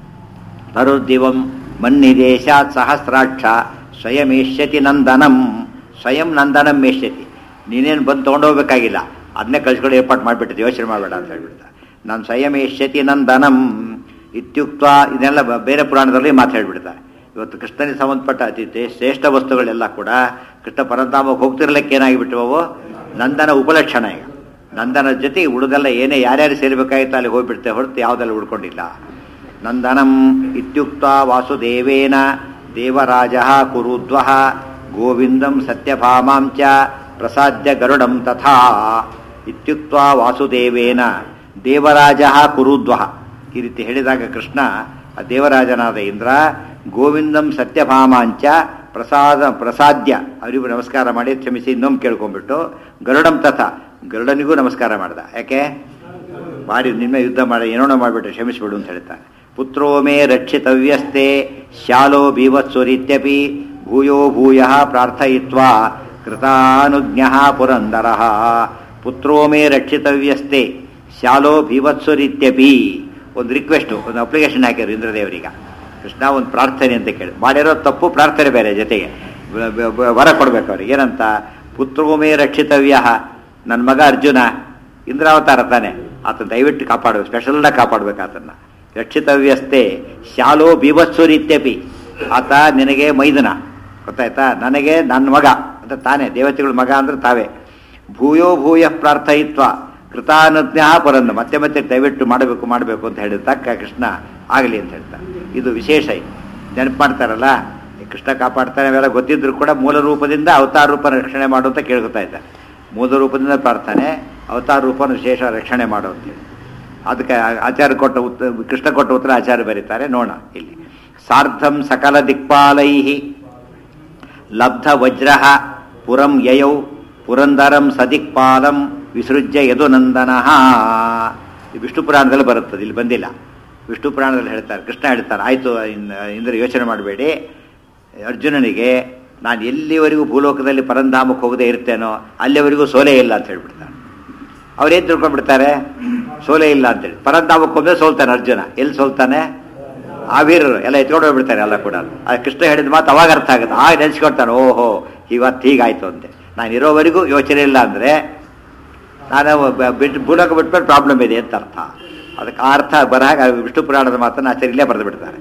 ತರುದಿವಂ ಮನ್ನಿದೇಶಾತ್ ಸಹಸ್ರಾಕ್ಷ ಸ್ವಯಮೇಷ್ಯತಿ ನಂದನಂ ಸ್ವಯಂ ನಂದನಂ ಮೇಷ್ಯತಿ ನೀನೇನು ಬಂದು ತೊಗೊಂಡೋಗ್ಬೇಕಾಗಿಲ್ಲ ಅದನ್ನೇ ಕಳ್ಸ್ಕೊಂಡು ಏರ್ಪಾಟ್ ಮಾಡಿಬಿಟ್ಟಿದ್ದೆ ಯೋಚನೆ ಮಾಡಬೇಡ ಅಂತ ಹೇಳ್ಬಿಡ್ತಾ ನಾನು ಸ್ವಯಮೇಷ್ಯತಿ ನಂದನಂ ಇತ್ಯುಕ್ತ ಇದೆಲ್ಲ ಬ- ಬೇರೆ ಪುರಾಣದಲ್ಲಿ ಮಾತಾಡ್ಬಿಡ್ತಾರೆ ಇವತ್ತು ಕೃಷ್ಣನಿಗೆ ಸಂಬಂಧಪಟ್ಟ ಅತಿ ತೆ- ಶ್ರೇಷ್ಠ ವಸ್ತುಗಳೆಲ್ಲ ಕೂಡ ಕೃಷ್ಣ ಪರಂಧಾಮಕ್ಕೆ ಹೋಗ್ತಿರ್ಲಿಕ್ಕೆ ಏನಾಗಿಬಿಟ್ಟವು ನಂದನ ಉಪಲಕ್ಷಣ ಈಗ ನಂದನ ಜೊತೆಗೆ ಉಳಿದೆಲ್ಲ ಏನೇ ಯಾರ್ಯಾರು ಸೇರ್ಬೇಕಾಗಿತ್ತು ಅಲ್ಲಿ ಹೋಗ್ಬಿಡ್ತೆ ಹೊರತು ಯಾವುದೆಲ್ಲ ಉಳ್ಕೊಂಡಿಲ್ಲ ನಂದನಂ ಇತ್ಯುಕ್ತ ವಾಸುದೇವೇನ ದೇವರಾಜ ಕುರುದ್ವ ಗೋವಿಂದಂ ಸತ್ಯಭಾಮಾಂ ಚ ಪ್ರಸಾದ್ಯ ಗರುಡಂ ತಥಾ ಇತ್ಯುಕ್ತ ವಾಸುದೇವೇನ ದೇವರಾಜ ಕುರುದ್ವ ಈ ರೀತಿ ಹೇಳಿದಾಗ ಕೃಷ್ಣ ಆ ದೇವರಾಜನಾದ ಇಂದ್ರ ಗೋವಿಂದಂ ಸತ್ಯಭಾಮಾಂಚ ಪ್ರಸಾದ ಪ್ರಸಾದ್ಯ ಅವರಿಗೂ ನಮಸ್ಕಾರ ಮಾಡಿ ಕ್ಷಮಿಸಿ ಇನ್ನೊಮ್ಮೆ ಕೇಳ್ಕೊಂಡ್ಬಿಟ್ಟು ಗರುಡಂ ತಥ ಗರುಡನಿಗೂ ನಮಸ್ಕಾರ ಮಾಡ್ದ ಯಾಕೆ ಮಾಡಿ ನಿನ್ನ ಯುದ್ಧ ಮಾಡಿ ಏನೋ ಮಾಡಿಬಿಟ್ರೆ ಕ್ಷಮಿಸ್ಬಿಡು ಅಂತ ಹೇಳ್ತಾನೆ ಪುತ್ರೋ ಮೇ ರಕ್ಷಿತವ್ಯಸ್ತೆ ಶಾಲೋ ಬೀವತ್ಸುರಿತ್ಯಪಿ ಭೂಯೋ ಭೂಯ ಪ್ರಾರ್ಥಯಿತ್ವಾ ಕೃತಾನುಜ್ಞ ಪುರಂದರ ಪುತ್ರೋ ಮೇ ರಕ್ಷಿತವ್ಯಸ್ತೆ ಶಾಲೋ ಭೀವತ್ಸುರಿತ್ಯಪಿ ಒಂದು ರಿಕ್ವೆಸ್ಟು ಒಂದು ಅಪ್ಲಿಕೇಶನ್ ಹಾಕಿದ್ರು ಇಂದ್ರದೇವರೀಗ ಕೃಷ್ಣ ಒಂದು ಪ್ರಾರ್ಥನೆ ಅಂತ ಕೇಳಿ ಮಾಡಿರೋ ತಪ್ಪು ಪ್ರಾರ್ಥನೆ ಬೇರೆ ಜೊತೆಗೆ ಬ- ಬ- ಬ- ವರ ಕೊಡ್ಬೇಕು ಅವ್ರಿಗೆ ಏನಂತ ಪುತ್ರೋಮೇ ರಕ್ಷಿತವ್ಯ ನನ್ನ ಮಗ ಅರ್ಜುನ ಇಂದ್ರಾವತಾರ ತಾನೆ ಆತ ದಯವಿಟ್ಟು ಕಾಪಾಡು ಸ್ಪೆಷಲ್ಲಾಗಿ ಕಾಪಾಡ್ಬೇಕು ಆತನ್ನ ರಕ್ಷಿತವ್ಯಸ್ತೆ ಶಾಲೋ ಬೀಭತ್ಸುರಿತ್ಯಪಿ ಆತ ನಿನಗೆ ಮೈದನ ಗೊತ್ತಾಯ್ತಾ ನನಗೆ ನನ್ನ ಮಗ ಅಂತ ತಾನೇ ದೇವತೆಗಳ ಮಗ ಅಂದ್ರೆ ತಾವೇ ಭೂಯೋ ಭೂಯ ಪ್ರಾರ್ಥಯಿತ್ವ ಕೃತಾನುಜ್ಞ ಪರಂದು ಮತ್ತೆ ಮತ್ತೆ ದಯವಿಟ್ಟು ಮಾಡಬೇಕು ಮಾಡಬೇಕು ಅಂತ ಹೇಳಿದ ತಕ್ಕ ಕೃಷ್ಣ ಆಗಲಿ ಅಂತ ಹೇಳ್ತಾರೆ ಇದು ವಿಶೇಷ ಇದು ನೆನಪು ಮಾಡ್ತಾರಲ್ಲ ಈ ಕೃಷ್ಣ ಕಾಪಾಡ್ತಾನೆ ಅವೆಲ್ಲ ಗೊತ್ತಿದ್ರು ಕೂಡ ಮೂಲ ರೂಪದಿಂದ ಅವತಾರ ರೂಪ ರಕ್ಷಣೆ ಮಾಡು ಅಂತ ಕೇಳ್ಕೊತಾ ಇದ್ದಾರೆ ಮೂಲ ರೂಪದಿಂದ ಪ್ರಾರ್ಥನೆ ಅವತಾರ ರೂಪನ ವಿಶೇಷ ರಕ್ಷಣೆ ಮಾಡು ಅಂತೇಳಿ ಅದಕ್ಕೆ ಆಚಾರ್ಯ ಕೊಟ್ಟ ಉತ್ತ ಕೃಷ್ಣ ಕೊಟ್ಟ ಉತ್ತರ ಆಚಾರ್ಯ ಬರೀತಾರೆ ನೋಡೋಣ ಇಲ್ಲಿ ಸಾರ್ಧಂ ಸಕಲ ದಿಕ್ಪಾಲೈ ಲಬ್ಧ ವಜ್ರ ಪುರಂ ಯಯೌ ಪುರಂದರಂ ಸದಿಕ್ಪಾಲಂ ವಿಸೃಜ್ಯ ಯದುನಂದನ ವಿಷ್ಣು ಪುರಾಣದಲ್ಲಿ ಬರುತ್ತದೆ ಇಲ್ಲಿ ಬಂದಿಲ್ಲ ವಿಷ್ಣು ಪುರಾಣದಲ್ಲಿ ಹೇಳ್ತಾರೆ ಕೃಷ್ಣ ಹೇಳ್ತಾರೆ ಆಯಿತು ಇಂದ್ರ ಯೋಚನೆ ಮಾಡಬೇಡಿ ಅರ್ಜುನನಿಗೆ ನಾನು ಎಲ್ಲಿವರೆಗೂ ಭೂಲೋಕದಲ್ಲಿ ಪರಂಧಾಮಕ್ಕೆ ಹೋಗದೆ ಇರ್ತೇನೋ ಅಲ್ಲಿವರೆಗೂ ಸೋಲೆ ಇಲ್ಲ ಅಂತ ಹೇಳ್ಬಿಡ್ತಾನೆ ಅವ್ರೇನು ತಿಳ್ಕೊಂಡ್ಬಿಡ್ತಾರೆ ಸೋಲೆ ಇಲ್ಲ ಅಂತೇಳಿ ಪರಂಧಾಮಕ್ಕೆ ಹೋದ್ರೆ ಸೋಲ್ತಾನೆ ಅರ್ಜುನ ಎಲ್ಲಿ ಸೋಲ್ತಾನೆ ಆ ವೀರರು ಎಲ್ಲ ಎತ್ಕೊಂಡು ಹೋಗ್ಬಿಡ್ತಾರೆ ಎಲ್ಲ ಕೂಡ ಆ ಕೃಷ್ಣ ಹೇಳಿದ ಮಾತು ಅವಾಗ ಅರ್ಥ ಆಗುತ್ತೆ ಆಗ ನೆನೆಸ್ಕೊಳ್ತಾನೆ ಓಹೋ ಇವತ್ತು ಹೀಗಾಯ್ತು ಅಂತೆ ನಾನು ಇರೋವರೆಗೂ ಯೋಚನೆ ಇಲ್ಲ ಅಂದರೆ ನಾನು ಬ- ಬಿಟ್ಟು ಭೂಲೋಕ ಬಿಟ್ಮೇಲೆ ಪ್ರಾಬ್ಲಮ್ ಇದೆ ಅಂತ ಅರ್ಥ ಅದಕ್ಕೆ ಆ ಅರ್ಥ ಬರಹಾಗ ವಿಷ್ಣು ಪುರಾಣದ ಮಾತನ್ನು ಆಚಾರ್ಯ ಇಲ್ಲೇ ಬರೆದು ಬಿಡ್ತಾರೆ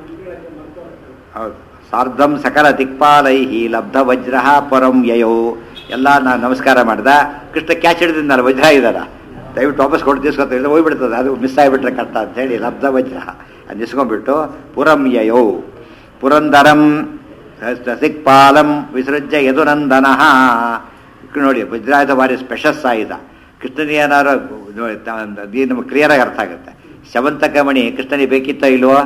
ಹೌದು ಸಾರ್ಧಂ ಸಕಲ ದಿಕ್ಪಾಲೈಹಿ ಲಬ್ಧ ವಜ್ರ ಪರಂ ಯಯೋ ಎಲ್ಲ ನಾನು ನಮಸ್ಕಾರ ಮಾಡ್ದ ಕೃಷ್ಣ ಕ್ಯಾಚ್ ಹಿಡಿದಿದ್ದಲ್ಲ ವಜ್ರ ಇದ್ದಾರ ದಯವಿಟ್ಟು ವಾಪಸ್ ಕೊಟ್ಟು ತಿಸ್ಕೊತ ಇಲ್ಲ ಹೋಗ್ಬಿಡ್ತದೆ ಅದು ಮಿಸ್ ಆಗಿಬಿಟ್ರೆ ಕಷ್ಟ ಅಂತ ಹೇಳಿ ಲಬ್ಧ ವಜ್ರ ಅದು ನಿಸ್ಕೊಂಡ್ಬಿಟ್ಟು ಪುರಂ ಯಯೋ ಪುರಂದರಂ ರಸಿಕ್ಪಾಲಂ ವಿಸೃಜ್ಯ ಯದುನಂದನ ನೋಡಿ ವಜ್ರಾಯುಧ ಭಾರಿ ಸ್ಪೆಷಸ್ ಆಯುಧ ಕೃಷ್ಣನಿಗೆ ಏನಾರು ನಮಗೆ ಕ್ಲಿಯರಾಗಿ ಅರ್ಥ ಆಗುತ್ತೆ ಶವಂತಕ ಮಣಿ ಕೃಷ್ಣನಿಗೆ ಬೇಕಿತ್ತ ಇಲ್ವೋ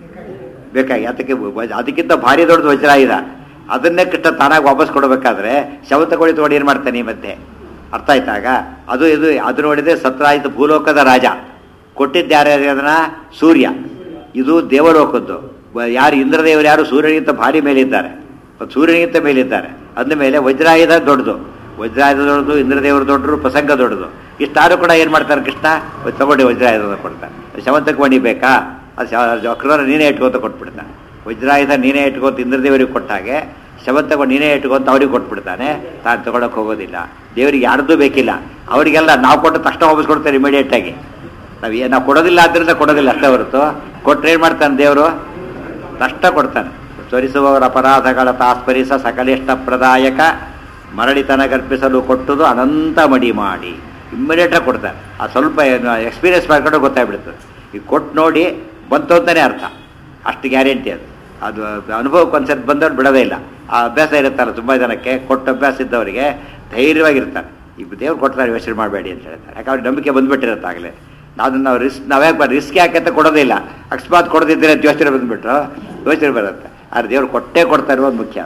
ಬೇಕಾಗಿ ಅದಕ್ಕೆ ವಜ್- ಅದಕ್ಕಿಂತ ಭಾರಿ ದೊಡ್ಡದು ವಜ್ರಾಯುಧ ಅದನ್ನೇ ಕೃಷ್ಣ ತಾನಾಗಿ ವಾಪಸ್ ಕೊಡಬೇಕಾದ್ರೆ ಶವ ತಗೊಳ್ಳಿ ತಗೊಂಡು ಏನು ಮಾಡ್ತಾನೆ ಈ ಮಧ್ಯೆ ಅರ್ಥ ಆಯ್ತಾಗ ಅದು ಇದು ಅದು ನೋಡಿದ್ರೆ ಸತ್ರಾಯಿತ ಭೂಲೋಕದ ರಾಜ ಕೊಟ್ಟಿದ್ದು ಯಾರು ಅದನ್ನ ಸೂರ್ಯ ಇದು ದೇವಲೋಕದ್ದು ಬ- ಯಾರು ಇಂದ್ರದೇವರು ಯಾರು ಸೂರ್ಯನಿಗಿಂತ ಭಾರಿ ಮೇಲಿದ್ದಾರೆ ಮತ್ತು ಸೂರ್ಯನಿಗಿಂತ ಮೇಲಿದ್ದಾರೆ ಅಂದ ಮೇಲೆ ವಜ್ರಾಯುಧ ದೊಡ್ಡದು ವಜ್ರಾಯುಧ ದೊಡ್ಡದು ಇಂದ್ರದೇವರು ದೊಡ್ಡರು ಪ್ರಸಂಗ ದೊಡ್ಡದು ಇಷ್ಟಾರು ಕೂಡ ಏನು ಮಾಡ್ತಾರೆ ಕೃಷ್ಣ ತಗೊಂಡು ವಜ್ರಾಯುಧ ಕೊಡ್ತಾರೆ ಶವಂತಕ್ಕೆ ಮಣಿ ಬೇಕಾ ಅದು ಅಕ್ರೂರ ನೀನೇ ಇಟ್ಕೊಂತ ಕೊಟ್ಬಿಡ್ತಾನೆ ವಜ್ರಾಯುಧ ನೀನೇ ಇಟ್ಕೊಂತ ಇಂದ್ರದೇವರಿಗೆ ಕೊಟ್ಟಾಗೆ ಶವಂತಕ ನೀನೇ ಇಟ್ಕೊಂತ ಅವ್ರಿಗೆ ಕೊಟ್ಬಿಡ್ತಾನೆ ತಾನು ತಗೊಳಕ್ ಹೋಗೋದಿಲ್ಲ ದೇವರಿಗೆ ಯಾರ್ದೂ ಬೇಕಿಲ್ಲ ಅವರಿಗೆಲ್ಲ ನಾವು ಕೊಟ್ಟು ತಕ್ಷಣ ವಾಪಸ್ ಕೊಡ್ತಾರೆ ಇಮಿಡಿಯೇಟ್ ಆಗಿ ನಾವು ಏ ನಾವು ಕೊಡೋದಿಲ್ಲ ಆದ್ದರಿಂದ ಕೊಡೋದಿಲ್ಲ ಅಷ್ಟೇ ಹೊರತು ಕೊಟ್ಟರೆ ಏನು ಮಾಡ್ತಾನೆ ದೇವರು ತಷ್ಟ ಕೊಡ್ತಾನೆ ತ್ವರಿಸುವವರ ಅಪರಾಧಗಳ ತಾಸ್ಪರಿಸ ಸಕಲಿಷ್ಟ ಪ್ರದಾಯಕ ಮರಳಿತನ ಗರ್ಭಿಸಲು ಕೊಟ್ಟುದು ಅನಂತ ಮಡಿ ಮಾಡಿ ಇಮ್ಮಿಡಿಯೇಟಾಗಿ ಕೊಡ್ತಾರೆ ಆ ಸ್ವಲ್ಪ ಎಕ್ಸ್ಪೀರಿಯನ್ಸ್ ಮಾಡ್ಕೊಂಡು ಗೊತ್ತಾಗ್ಬಿಡ್ತದೆ ಈಗ ಕೊಟ್ಟು ನೋಡಿ ಬಂತು ಅಂತಾನೆ ಅರ್ಥ ಅಷ್ಟು ಗ್ಯಾರಂಟಿ ಅದು ಅದು ಅನುಭವಕ್ಕೆ ಒಂದ್ಸರಿ ಬಂದವ್ರು ಬಿಡೋದೇ ಇಲ್ಲ ಆ ಅಭ್ಯಾಸ ಇರುತ್ತಲ್ಲ ತುಂಬ ಜನಕ್ಕೆ ಕೊಟ್ಟ ಅಭ್ಯಾಸ ಇದ್ದವರಿಗೆ ಧೈರ್ಯವಾಗಿರ್ತಾರೆ ಈಗ ದೇವ್ರು ಕೊಡ್ತಾರೆ ಯೋಚನೆ ಮಾಡಬೇಡಿ ಅಂತ ಹೇಳ್ತಾರೆ ಯಾಕೆ ಅವ್ರಿಗೆ ನಂಬಿಕೆ ಬಂದ್ಬಿಟ್ಟಿರುತ್ತೆ ಆಗಲೇ ಅದನ್ನ ನಾವು ರಿಸ್ಕ್ ನಾವ್ಯಾಕೆ ರಿಸ್ಕ್ ಯಾಕೆ ಅಂತ ಕೊಡೋದಿಲ್ಲ ಅಕಸ್ಮಾತ್ ಕೊಡದಿದ್ದರೆ ಅಂತ ಯೋಚನೆ ಬಂದ್ಬಿಟ್ರು ಯೋಚನೆ ಬರುತ್ತೆ ಆದ್ರೆ ದೇವ್ರು ಕೊಟ್ಟೇ ಕೊಡ್ತಾ ಇರೋದು ಮುಖ್ಯ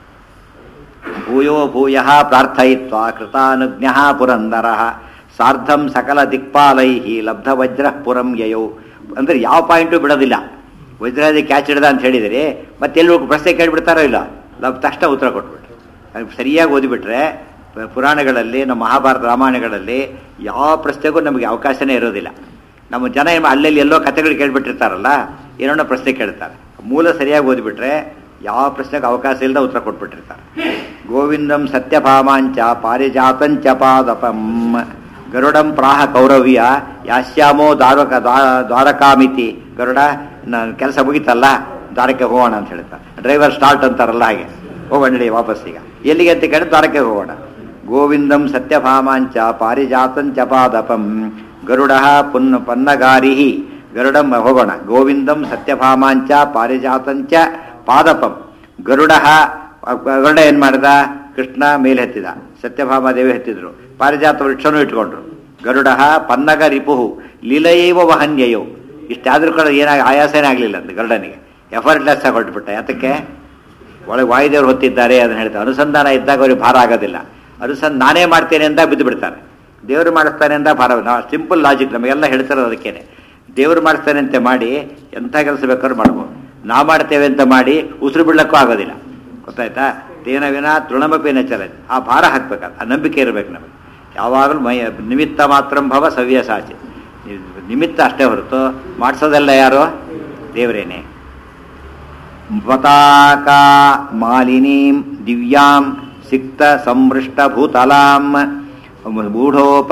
ಭೂಯೋ ಭೂಯ ಪ್ರಾರ್ಥಯಿತ್ವ ಕೃತಾನುಜ್ಞ ಪುರಂದರ ಸಾರ್ಧಂ ಸಕಲ ದಿಕ್ಪಾಲೈ ಲಬ್ಧ ವಜ್ರ ಪುರಂ ಯಯೌ ಅಂದ್ರೆ ಯಾವ ಪಾಯಿಂಟು ಬಿಡೋದಿಲ್ಲ ವಜ್ರಾದಿ ಕ್ಯಾಚ್ ಹಿಡ್ದ ಅಂತ ಹೇಳಿದರೆ ಮತ್ತೆಲ್ಲೂ ಪ್ರಶ್ನೆ ಕೇಳಿಬಿಡ್ತಾರೋ ಇಲ್ಲ ಲಬ್ ತಕ್ಷಣ ಉತ್ತರ ಕೊಟ್ಬಿಟ್ರು ಅದು ಸರಿಯಾಗಿ ಓದಿಬಿಟ್ರೆ ಪ- ಪುರಾಣಗಳಲ್ಲಿ ನಮ್ಮ ಮಹಾಭಾರತ ರಾಮಾಯಣಗಳಲ್ಲಿ ಯಾವ ಪ್ರಶ್ನೆಗೂ ನಮಗೆ ಅವಕಾಶನೇ ಇರೋದಿಲ್ಲ ನಮ್ಮ ಜನ ಏನು ಅಲ್ಲೆಲ್ಲಿ ಎಲ್ಲೋ ಕಥೆಗಳು ಕೇಳ್ಬಿಟ್ಟಿರ್ತಾರಲ್ಲ ಏನೋ ಪ್ರಶ್ನೆ ಕೇಳ್ತಾರೆ ಮೂಲ ಸರಿಯಾಗಿ ಓದಿಬಿಟ್ರೆ ಯಾವ ಪ್ರಶ್ನೆಗೆ ಅವಕಾಶ ಇಲ್ಲದ ಉತ್ತರ ಕೊಟ್ಬಿಟ್ಟಿರ್ತಾರೆ ಗೋವಿಂದಂ ಸತ್ಯಭಾಮಾಂಚ ಪಾರಿಜಾತಂಚ ಪಾದಪಂ ಗರುಡಂ ಪ್ರಾಹ ಕೌರವ್ಯ ಯಾಸ್ಯಾಮೋ ದ್ವಾರಕ ದ್ವಾ- ದ್ವಾರಕಾಮಿತಿ ಗರುಡ ನನ್ನ ಕೆಲಸ ಮುಗಿತಲ್ಲ ದ್ವಾರಕ್ಕೆ ಹೋಗೋಣ ಅಂತ ಹೇಳ್ತಾರೆ ಡ್ರೈವರ್ ಸ್ಟಾರ್ಟ್ ಅಂತಾರಲ್ಲ ಹಾಗೆ ಹೋಗೋಣ ನಡಿ ವಾಪಸ್ ಈಗ ಎಲ್ಲಿಗೆ ಅಂತ ಕೇಳಿ ದ್ವಾರಕ್ಕೆ ಹೋಗೋಣ ಗೋವಿಂದಂ ಸತ್ಯಭಾಮಾಂಚ ಪಾರಿಜಾತಂಚ ಪಾದಪಂ ಗರುಡ ಪುನ್ನ ಪನ್ನಗಾರಿ ಗರುಡಂ ಹೋಗೋಣ ಗೋವಿಂದಂ ಸತ್ಯಭಾಮಾಂಚ ಪಾರಿಜಾತಂಚ ಪಾದಪಂ ಗರುಡ ಗರುಡ ಏನ್ ಮಾಡ್ದ ಕೃಷ್ಣ ಮೇಲೆ ಹತ್ತಿದ ಸತ್ಯಭಾಮ ದೇವಿ ಹತ್ತಿದ್ರು ಪಾರಿಜಾತ ವೃಕ್ಷನೂ ಇಟ್ಕೊಂಡ್ರು ಗರುಡ ಪನ್ನಗ ರಿಪುಹು ಲೀಲೆಯೈವ ವಹನ್ಯಯೋ ಇಷ್ಟಾದ್ರೂ ಕೂಡ ಏನಾಗ ಆಯಾಸನೇ ಆಗಲಿಲ್ಲ ಅಂತ ಗರುಡನಿಗೆ ಎಫರ್ಟ್ಲೆಸ್ ಆಗಿ ಹೊರಟ್ಬಿಟ್ಟ ಯಾತಕ್ಕೆ ಒಳಗೆ ವಾಯುದೇವರು ಹೊತ್ತಿದ್ದಾರೆ ಅದನ್ನ ಹೇಳ್ತಾರೆ ಅನುಸಂಧಾನ ಇದ್ದಾಗ ಅವ್ರಿಗೆ ಭಾರ ಆಗೋದಿಲ್ಲ ಅನುಸಂಧ ನಾನೇ ಮಾಡ್ತೇನೆ ಅಂತ ಬಿದ್ದು ಬಿಡ್ತಾರೆ ದೇವರು ಮಾಡಿಸ್ತಾನೆ ಅಂತ ಭಾರ ನಾವು ಸಿಂಪಲ್ ಲಾಜಿಕ್ ನಮಗೆಲ್ಲ ಹೇಳ್ತಿರೋದು ಅದಕ್ಕೇನೆ ದೇವರು ಮಾಡಿಸ್ತಾನೆ ಅಂತ ಮಾಡಿ ಎಂಥ ಕೆಲಸ ಬೇಕಾದ್ರೂ ಮಾಡ್ಬೋದು ನಾ ಮಾಡ್ತೇವೆ ಅಂತ ಮಾಡಿ ಉಸಿರು ಬಿಡ್ಲಕ್ಕೂ ಆಗೋದಿಲ್ಲ ಗೊತ್ತಾಯ್ತಾ ತೇನ ವಿನ ತೃಣಮಪೇನ ಚಲನೆ ಆ ಭಾರ ಹಾಕ್ಬೇಕು ಆ ನಂಬಿಕೆ ಇರಬೇಕು ನಮಗೆ ಯಾವಾಗಲೂ ಮೈ ನಿಮಿತ್ತ ಮಾತ್ರ ಭವ ಸವ್ಯಸಾಚಿ ನಿಮಿತ್ತ ಅಷ್ಟೇ ಹೊರತು ಮಾಡಿಸೋದೆಲ್ಲ ಯಾರು ದೇವರೇನೆ ಪತಾಕಾ ಮಾಲಿನೀಂ ದಿವ್ಯಾಂ ಸಿಕ್ತ ಸಂಮೃಷ್ಟ ಭೂತಲಾಂ ಗೂಢೋಪ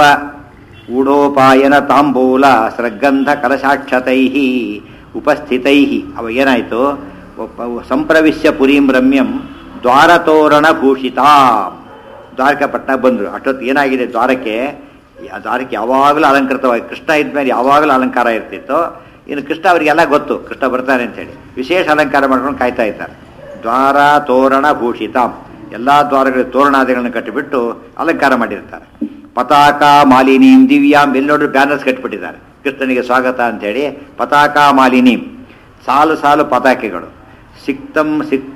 ಗೂಢೋಪಾಯನ ತಾಂಬೂಲ ಸೃಗಂಧ ಕಲಶಾಕ್ಷತೈ ಉಪಸ್ಥಿತೈ ಅವ ಏನಾಯಿತು ಸಂಪ್ರವಿಶ್ಯ ಪುರೀಂ ರಮ್ಯಂ ದ್ವಾರತೋರಣ ಭೂಷಿತಾಂ ದ್ವಾರಕಾಪಟ್ಟಣ ಬಂದರು ಅಷ್ಟೊತ್ತು ಏನಾಗಿದೆ ದ್ವಾರಕ್ಕೆ ಆ ದ್ವಾರಕ್ಕೆ ಯಾವಾಗಲೂ ಅಲಂಕೃತವಾಗಿ ಕೃಷ್ಣ ಇದ್ಮೇಲೆ ಯಾವಾಗಲೂ ಅಲಂಕಾರ ಇರ್ತಿತ್ತು ಇನ್ನು ಕೃಷ್ಣ ಅವರಿಗೆಲ್ಲ ಗೊತ್ತು ಕೃಷ್ಣ ಬರ್ತಾನೆ ಅಂತೇಳಿ ವಿಶೇಷ ಅಲಂಕಾರ ಮಾಡ್ಕೊಂಡು ಕಾಯ್ತಾ ಇದ್ದಾರೆ ದ್ವಾರ ತೋರಣ ಭೂಷಿತಾಂ ಎಲ್ಲ ದ್ವಾರಗಳಿಗೆ ತೋರಣಾದಿಗಳನ್ನು ಕಟ್ಟಿಬಿಟ್ಟು ಅಲಂಕಾರ ಮಾಡಿರ್ತಾರೆ ಪತಾಕ ಮಾಲಿನೀಂ ದಿವ್ಯಾಂ ಎಲ್ಲಿ ನೋಡ್ರು ಬ್ಯಾನರ್ಸ್ ಕಟ್ಟಿಬಿಟ್ಟಿದ್ದಾರೆ ಕೃಷ್ಣನಿಗೆ ಸ್ವಾಗತ ಅಂತೇಳಿ ಪತಾಕ ಮಾಲಿನೀಂ ಸಾಲು ಸಾಲು ಪತಾಕೆಗಳು ಸಿಕ್ತಂ ಸಿಕ್ತ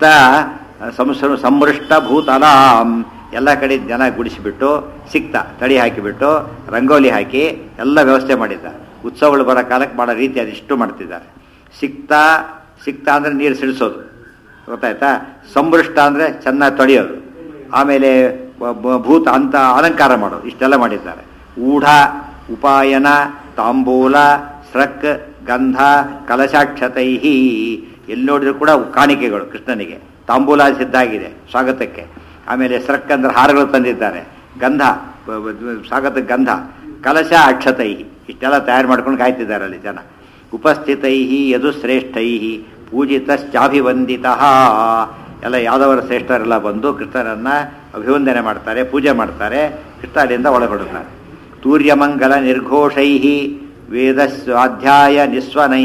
ಸಂಸ ಸಂಮೃಷ್ಟ ಭೂತಲಾಂ ಎಲ್ಲ ಕಡೆ ಜನ ಗುಡಿಸಿಬಿಟ್ಟು ಸಿಕ್ತ ತಡಿ ಹಾಕಿಬಿಟ್ಟು ರಂಗೋಲಿ ಹಾಕಿ ಎಲ್ಲ ವ್ಯವಸ್ಥೆ ಮಾಡಿದ್ದಾರೆ ಉತ್ಸವಗಳು ಬರೋ ಕಾಲಕ್ಕೆ ಮಾಡೋ ರೀತಿ ಅದಿಷ್ಟು ಮಾಡ್ತಿದ್ದಾರೆ ಸಿಕ್ತ ಸಿಕ್ತ ಅಂದರೆ ನೀರು ಸಿಡಿಸೋದು ಗೊತ್ತಾಯ್ತಾ ಸಂಬೃಷ್ಟ ಅಂದರೆ ಚೆನ್ನಾಗಿ ತೊಳೆಯೋದು ಆಮೇಲೆ ಬ- ಬ- ಭೂತ ಅಂತ ಅಲಂಕಾರ ಮಾಡೋದು ಇಷ್ಟೆಲ್ಲ ಮಾಡಿದ್ದಾರೆ ಊಢ ಉಪಾಯನ ತಾಂಬೂಲ ಸ್ರಕ್ ಗಂಧ ಕಲಶಾಕ್ಷತೈ ಎಲ್ಲಿ ನೋಡಿದ್ರು ಕೂಡ ಕಾಣಿಕೆಗಳು ಕೃಷ್ಣನಿಗೆ ತಾಂಬೂಲ ಸಿದ್ಧಾಗಿದೆ ಸ್ವಾಗತಕ್ಕೆ ಆಮೇಲೆ ಸ್ರಕ್ ಅಂದ್ರೆ ಹಾರಗಳು ತಂದಿದ್ದಾರೆ ಗಂಧ ಬ- ಬ- ಸ್ವಾಗತಕ್ಕೆ ಗಂಧ ಕಲಶ ಅಕ್ಷತೈ ಇಷ್ಟೆಲ್ಲ ತಯಾರು ಮಾಡ್ಕೊಂಡು ಕಾಯ್ತಿದ್ದಾರೆ ಅಲ್ಲಿ ಜನ ಉಪಸ್ಥಿತೈ ಯದು ಶ್ರೇಷ್ಠೈ ಪೂಜಿತಶ್ಚಾಭಿವಂದಿತ ಎಲ್ಲ ಯಾದವರ ಶ್ರೇಷ್ಠರೆಲ್ಲ ಬಂದು ಕೃಷ್ಣರನ್ನ ಅಭಿವಂದನೆ ಮಾಡ್ತಾರೆ ಪೂಜೆ ಮಾಡ್ತಾರೆ ಕೃಷ್ಣ ಅಲ್ಲಿಂದ ಒಳಗೊಡುತ್ತಾರೆ ತೂರ್ಯಮಂಗಲ ನಿರ್ಘೋಷೈ ವೇದ ಸ್ವಾಧ್ಯಾಯ ನಿಸ್ವನೈ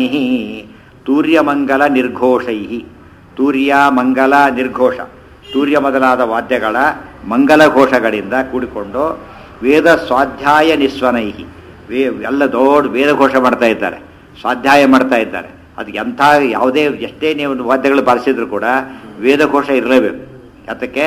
ತೂರ್ಯಮಂಗಲ ನಿರ್ಘೋಷೈ ತೂರ್ಯ ಮಂಗಲ ನಿರ್ಘೋಷ ತೂರ್ಯ ಮೊದಲಾದ ವಾದ್ಯಗಳ ಮಂಗಲ ಘೋಷಗಳಿಂದ ಕೂಡಿಕೊಂಡು ವೇದ ಸ್ವಾಧ್ಯಾಯ ನಿಸ್ವನೈ ವೇ ಎಲ್ಲ ದೊಡ್ಡ ವೇದ ಘೋಷ ಮಾಡ್ತಾ ಇದ್ದಾರೆ ಸ್ವಾಧ್ಯಾಯ ಮಾಡ್ತಾ ಇದ್ದಾರೆ ಅದಕ್ಕೆ ಎಂಥ ಯಾವುದೇ ಎಷ್ಟೇ ನೀವು ವಾದ್ಯಗಳು ಬಾರಿಸಿದ್ರು ಕೂಡ ವೇದಘೋಷ ಇರಲೇಬೇಕು ಯಾತಕ್ಕೆ